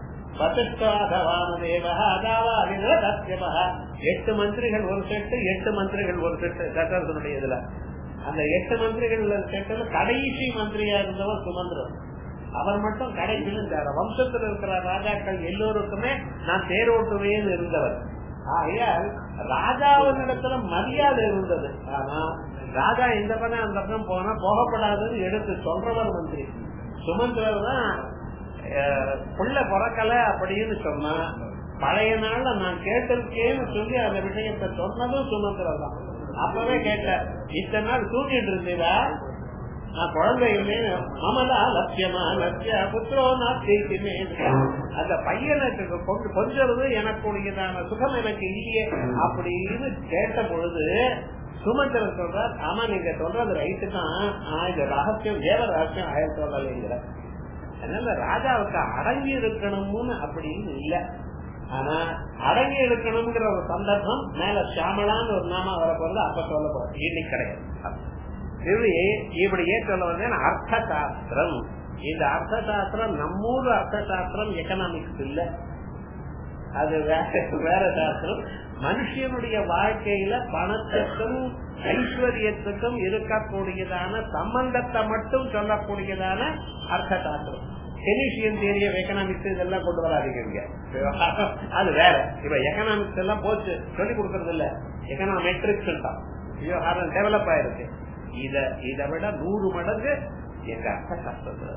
எட்டு மந்திரிகள் ஒரு செட்டு எட்டு மந்திரிகள் ஒரு செட்டு சட்டத்தினுடைய இதுல அந்த எட்டு மந்திரிகள் செட்டுல கடைசி மந்திரியா இருந்தவர் சுமந்திரன் அவர் மட்டும் கடைசியில் வம்சத்தில் இருக்கிற ராஜாக்கள் எல்லோருக்குமே நான் தேரோட்டுவேன்னு இருந்தவர் ஆகையால் ராஜாவினிடத்துல மரியாதை இருந்தது ஆனா ராஜா இந்த பக்கம் அந்த பக்கம் போனா போகப்படாதுன்னு எடுத்து சொல்றவர் மந்திரி சுமந்திரர் தான் புள்ள பிறக்கல அப்படின்னு சொன்னா பழைய நாள்ல நான் கேட்டிருக்கேன்னு சொல்லி அந்த விஷயத்த சொன்னதும் சுமந்திரம் தான் அப்பவே கேட்டார் இத்தனை நாள் தூங்கிட்டு இருந்தீரா நான் குழந்தை இல்லைன்னு மமலா லட்சியமா லட்சிய புத்திரோ நாத்திமே அந்த பையனுக்கு கொண்டு கொஞ்சது எனக்குரியதான சுகம் எனக்கு இல்லையே அப்படின்னு கேட்ட பொழுது சுமந்திரன் சொல்றார் ஆமா நீங்க சொல்றது ரைட்டு தான் ஆனா இந்த ரகசியம் தேவ ரகசியம் ஆயிரத்தி சொல்லலைங்கிற அதனால ராஜாவுக்கு அடங்கி இருக்கணும்னு அப்படின்னு இல்ல ஆனா அடங்கி இருக்கணுங்கிற ஒரு சந்தர்ப்பம் மேல சியாமலான்னு ஒரு நாம வர போறது அப்ப சொல்ல போறோம் இன்னைக்கு கிடையாது இது இப்படியே சொல்ல வந்தேன் அர்த்த சாஸ்திரம் இந்த அர்த்த சாஸ்திரம் நம்மூர் அர்த்த சாஸ்திரம் எக்கனாமிக்ஸ் இல்ல அது வேற வேற சாஸ்திரம் மனுஷனுடைய வாழ்க்கையில பணத்துக்கும் ஐஸ்வர்யத்துக்கும் இருக்கக்கூடியதான சம்பந்தத்தை மட்டும் சொல்லக்கூடியதான அர்த்த சாஸ்திரம் கெனிஷியன் தியரி ஆஃப் எக்கனாமிக்ஸ் இதெல்லாம் கொண்டு வராதீங்க அது வேற இப்ப எக்கனாமிக்ஸ் எல்லாம் போச்சு சொல்லி கொடுக்கறது இல்ல எக்கனாமெட்ரிக்ஸ் விவகாரம் டெவலப் ஆயிருக்கு இத இதை விட நூறு மடங்கு எங்க அர்த்த சாஸ்திரத்துல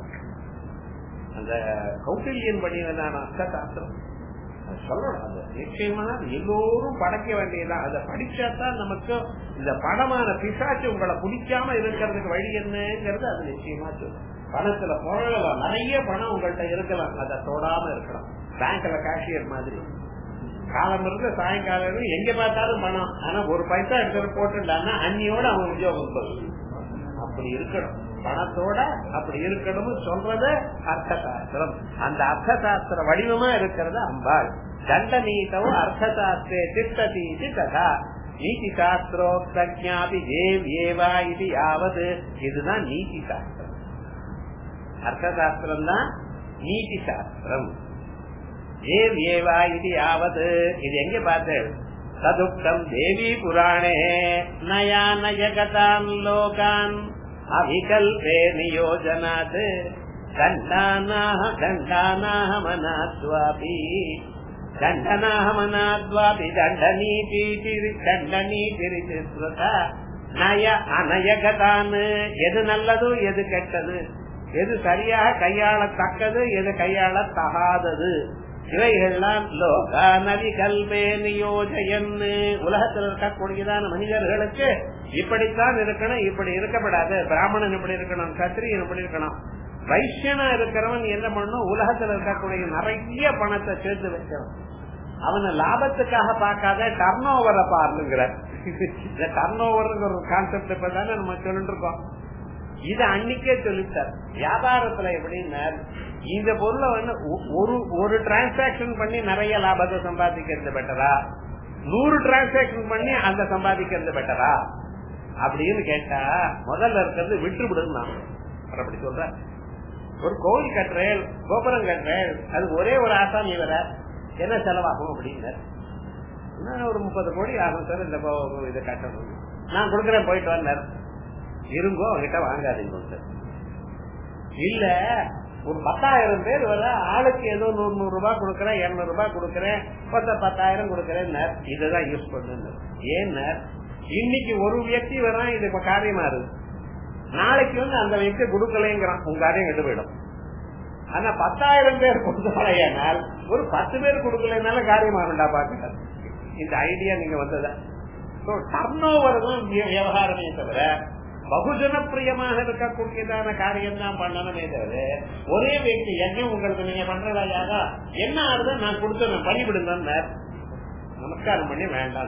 அந்த கௌட்டில்யன் பண்ணியதான அர்த்த சாஸ்திரம் சொல்லணும் அது நிச்சயமா எல்லோரும் படைக்க வேண்டியதான் அதை படிச்சாதான் நமக்கு இந்த பணமான பிசாச்சு உங்களை பிடிக்காம இருக்கிறதுக்கு வழி என்னங்கிறது அது நிச்சயமா சொல்லும் பணத்துல புரளலாம் நிறைய பணம் உங்கள்கிட்ட இருக்கலாம் அதை தொடாம இருக்கலாம் பேங்க்ல கேஷியர் மாதிரி காலம் இருந்து சாயங்காலம் எங்க பார்த்தாலும் பணம் ஆனா ஒரு பைசா எடுத்துட்டு போட்டுட்டான்னா அன்னியோட அவன் உத்தியோகம் அப்படி இருக்கணும் பணத்தோட அப்படி இருக்கணும் சொல்றது அர்த்த சாஸ்திரம் அந்த அர்த்த சாஸ்திர வடிவமா இருக்கிறது அம்பாள் தண்டநீதவோ அர்த்த சாஸ்திரே திட்டதி கதா நீதி சாஸ்திரோக்தி தேவ் ஏவா இது யாவது இதுதான் நீதி சாஸ்திரம் அர்த்த சாஸ்திரம் தான் நீதி சாஸ்திரம் ஏவ் ஏவா இது யாவது இது எங்க பார்த்தேன் சதுக்தம் தேவி புராணே நயா நயகதாம் லோகான் அவிகல்பே நியோஜனாத் தண்டானாக தண்டானாக மனாத்வாபி தண்டனாக மனாத்வாபி தண்டநீதி தண்டநீதி ஸ்ருதா நய அநயகதான் எது நல்லது எது கெட்டது எது சரியாக கையாளத்தக்கது எது கையாள தகாதது இவைகள்லாம் லோகா நதி கல்வே நியோஜயன்னு உலகத்தில் இருக்கக்கூடியதான மனிதர்களுக்கு இப்படித்தான் இருக்கணும் இப்படி இருக்கப்படாது பிராமணன் இப்படி இருக்கணும் கத்திரியன் இப்படி இருக்கணும் வைசியனா இருக்கிறவன் என்ன பண்ணணும் உலகத்தில் இருக்கக்கூடிய நிறைய பணத்தை சேர்த்து வைக்கணும் அவனை லாபத்துக்காக பார்க்காத டர்ன் ஓவரை பாருங்கிற இந்த டர்ன் ஓவர் ஒரு கான்செப்ட் இப்பதானே நம்ம சொல்லிட்டு இருக்கோம் இது அன்னைக்கே சொல்லிட்டார் வியாபாரத்துல எப்படின்னா இந்த பொருளை வந்து ஒரு ஒரு டிரான்சாக்சன் பண்ணி நிறைய லாபத்தை சம்பாதிக்கிறது பெட்டரா நூறு டிரான்சாக்சன் பண்ணி அந்த சம்பாதிக்கிறது பெட்டரா அப்படின்னு கேட்டா முதல்ல இருக்கிறது விட்டு விடுன்னு நான் அப்படி சொல்ற ஒரு கோவில் கட்டுறேன் கோபுரம் கட்டுறேன் அது ஒரே ஒரு ஆசாமி வர என்ன செலவாகும் அப்படின்னு ஒரு முப்பது கோடி ஆகும் சார் இந்த இதை கட்டணும் நான் கொடுக்கறேன் போயிட்டு வந்தார் இருங்கோ அவங்கிட்ட வாங்காதீங்க இல்ல ஒரு பத்தாயிரம் பேர் வர ஆளுக்கு ஏதோ நூறு நூறு ரூபாய் கொடுக்கறேன் இருநூறு ரூபாய் கொடுக்கறேன் பத்த பத்தாயிரம் கொடுக்கறேன் இதுதான் யூஸ் பண்ணு ஏன்னா இன்னைக்கு ஒரு வியக்தி வரான் இது இப்ப காரியமா இருக்கு நாளைக்கு வந்து அந்த வியக்தி கொடுக்கலைங்கிறான் உங்க காரியம் கெட்டு போயிடும் ஆனா பத்தாயிரம் பேர் கொடுத்தாலேனால் ஒரு பத்து பேர் கொடுக்கலனால காரியமாகண்டா பாக்க இந்த ஐடியா நீங்க வந்ததா டர்ன் ஓவர் தான் விவகாரமே தவிர பகுஜன பிரியமாக இருக்கக்கூடியதான காரியம் தான் பண்ணணுமே தவிர ஒரே व्यक्ति என்ன உங்களுக்கு நீங்க பண்றதாக என்ன ஆறுத நான் கொடுத்து பண்ணிவிடுங்க நமஸ்காரம் பண்ணி வேண்டாம்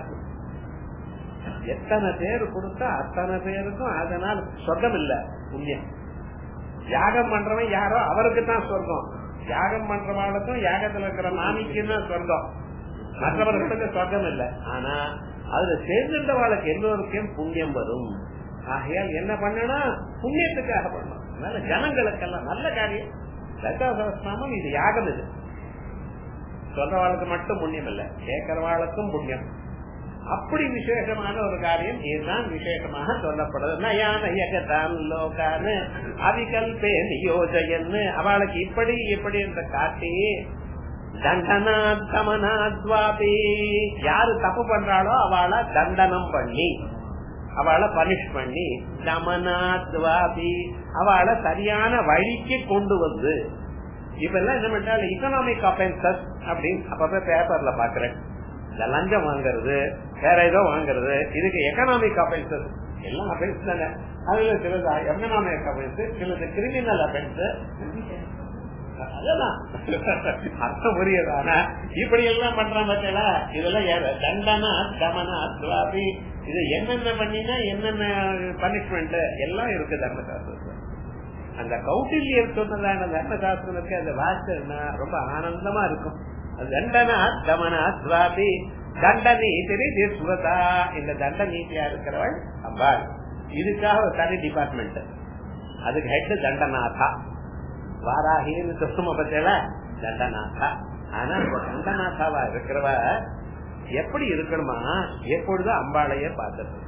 எத்தனை பேர் கொடுத்தா அத்தனை பேருக்கும் அதனால் சொர்க்கம் இல்ல புண்ணியம் யாகம் பண்றவன் யாரோ அவருக்கு தான் சொர்க்கம் யாகம் பண்றவாளுக்கும் யாகத்துல இருக்கிற மாமிக்கு தான் சொர்க்கம் மற்றவர்களுக்கு சொர்க்கம் இல்ல ஆனா அதுல சேர்ந்திருந்தவாளுக்கு எல்லோருக்கும் புண்ணியம் வரும் ஆகையால் என்ன பண்ணணும் புண்ணியத்துக்காக பண்ணணும் அதனால ஜனங்களுக்கெல்லாம் நல்ல காரியம் லலிதாசகஸ்நாமம் இது யாகம் இது சொல்றவாளுக்கு மட்டும் புண்ணியம் இல்ல கேட்கறவாளுக்கும் புண்ணியம் அப்படி விசேஷமான ஒரு காரியம் இதுதான் விசேஷமாக சொல்லப்படுது நயானயகத்தான் லோகான்னு அவிகல்பே நியோஜயன்னு அவளுக்கு இப்படி இப்படி என்று காட்டி தண்டனாத்மனாத்வாபி யாரு தப்பு பண்றாளோ அவளை தண்டனம் பண்ணி அவளை பனிஷ் பண்ணி தமனாத்வாபி அவளை சரியான வழிக்கு கொண்டு வந்து இப்ப எல்லாம் என்ன பண்ணாலும் இக்கனாமிக் அஃபென்சஸ் அப்படின்னு அப்பப்ப பேப்பர்ல பாக்குறேன் இந்த லஞ்சம் வாங்குறது வேற ஏதோ வாங்குறது இதுக்கு எக்கனாமிக் அஃபென்சஸ் எல்லாம் அஃபென்ஸ் தானே அதுல சிலது எக்கனாமிக் அஃபென்ஸ் சிலது கிரிமினல் அஃபென்ஸ் அதெல்லாம் அர்த்தம் புரியுதானா இப்படி எல்லாம் பண்றான் பார்த்தா இதெல்லாம் யாரு தண்டனா தமனா துவாபி இது என்னென்ன பண்ணினா என்னென்ன பனிஷ்மெண்ட் எல்லாம் இருக்கு தர்மசாஸ்திரத்துல அந்த கௌட்டில்யர் சொன்னதான தர்மசாஸ்திரம் இருக்கு அந்த வாசனை ரொம்ப ஆனந்தமா இருக்கும் தண்டனா தமனா துவாபி தண்ட நீதி சுரதா இந்த தண்ட நீதியா இருக்கிறவள் அம்பாள் இதுக்காக ஒரு தனி டிபார்ட்மெண்ட் அதுக்கு ஹெட் தண்டநாதா வாராகின்னு சொல்லும பத்தியில தண்டநாதா ஆனா இந்த தண்டநாதாவா இருக்கிறவ எப்படி இருக்கணுமா எப்பொழுதும் அம்பாளையே பார்த்துட்டு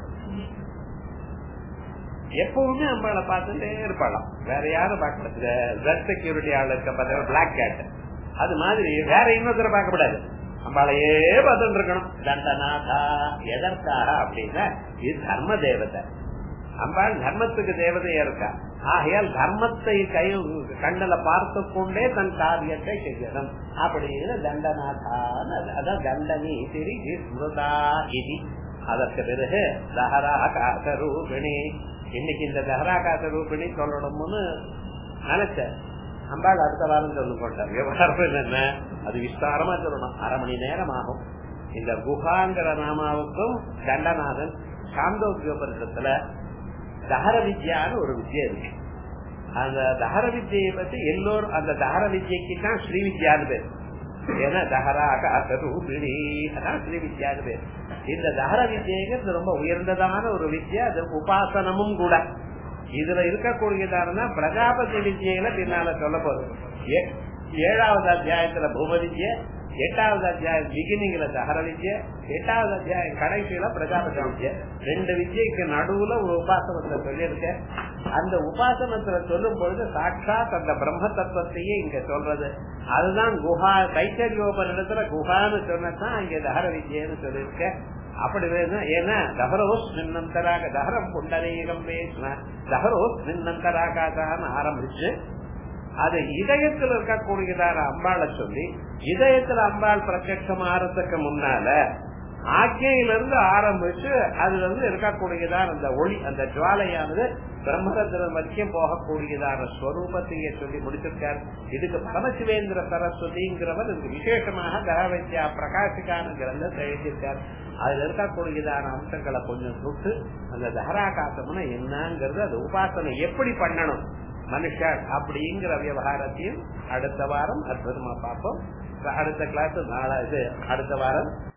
எப்பவுமே அம்பாளை பார்த்துட்டே இருப்பாளாம் வேற யாரும் பார்க்க ஜெட் செக்யூரிட்டி ஆள் இருக்க பார்த்தா பிளாக் கேட் அது மாதிரி வேற இன்னொருத்தர பார்க்கப்படாது அம்பாளையே பார்த்துட்டு இருக்கணும் தண்டநாதா எதற்காக அப்படின்னா இது தர்ம தேவதை அம்பாள் தர்மத்துக்கு தேவதையா இருக்கா ஆகையால் தர்மத்தை கை கண்ணல பார்த்து கொண்டே தன் காரியத்தை செய்யணும் அப்படின்னு தண்டநாதான் அதான் தண்டனி திரி ஸ்மிருதா இது அதற்கு பிறகு தஹரா காச ரூபிணி இன்னைக்கு இந்த தஹரா காச ரூபிணி சொல்லணும்னு நினைச்சேன் அம்பாள் அடுத்த வாரம் சொல்லு போட்டார் விவகாரம் என்ன அது விஸ்தாரமா சொல்லணும் அரை மணி நேரம் ஆகும் இந்த குஹாங்கிற நாமாவுக்கும் தண்டநாதன் சாந்தோக்கியோபரிஷத்துல தகர வித்யான்னு ஒரு வித்யா இருக்கு அந்த தகர வித்யை பத்தி எல்லோரும் அந்த தகர வித்யக்கு தான் ஸ்ரீ வித்யான்னு பேர் ஏன்னா தஹரா ரூபிணி அதான் ஸ்ரீ வித்யான்னு பேர் இந்த தஹர வித்யங்கிறது ரொம்ப உயர்ந்ததான ஒரு வித்யா அது உபாசனமும் கூட இதுல இருக்கக்கூடியதான பிரஜாபதி வித்யில பின்னால சொல்ல போதும் ஏழாவது அத்தியாயத்துல பூம வித்ய எட்டாவது அத்தியாயம் பிகினிங்ல தகர வித்ய எட்டாவது அத்தியாயம் கடைசியில பிரஜாபதி வித்ய ரெண்டு வித்யக்கு நடுவுல ஒரு உபாசனத்துல சொல்லியிருக்க அந்த உபாசனத்துல சொல்லும் பொழுது சாட்சாத் அந்த பிரம்ம தத்துவத்தையே இங்க சொல்றது அதுதான் குஹா கைத்தறியோபனிடத்துல குஹான்னு சொன்னதான் இங்க தகர வித்யன்னு சொல்லியிருக்க அப்படி வேணும் ஏன்னா தஹரோஸ் நின்னந்தராக தஹரம் புண்டரீகம் பேசின தஹரோஸ் நின்னந்தராகாதான்னு ஆரம்பிச்சு அது இதயத்தில் இருக்கக்கூடியதான அம்பாளை சொல்லி இதயத்துல அம்பாள் பிரத்யட்சம் ஆறதுக்கு முன்னால ஆக்கையிலிருந்து ஆரம்பிச்சு அதுல இருந்து இருக்கக்கூடியதான அந்த ஒளி அந்த ஜுவாலையானது பிரம்மரந்திரம் வரைக்கும் போகக்கூடியதான ஸ்வரூபத்தையே சொல்லி முடிச்சிருக்கார் இதுக்கு பரமசிவேந்திர சரஸ்வதிங்கிறவர் இதுக்கு விசேஷமாக தகவத்யா பிரகாசிக்கான கிரந்தத்தை எழுதியிருக்கார் அதுல இருக்கக்கூடியதான அம்சங்களை கொஞ்சம் சுட்டு அந்த தஹராகாசம்னா என்னங்கிறது அது உபாசனை எப்படி பண்ணணும் மனுஷர் அப்படிங்கிற விவகாரத்தையும் அடுத்த வாரம் அற்புதமா பார்ப்போம் அடுத்த கிளாஸ் நாளா இது அடுத்த வாரம்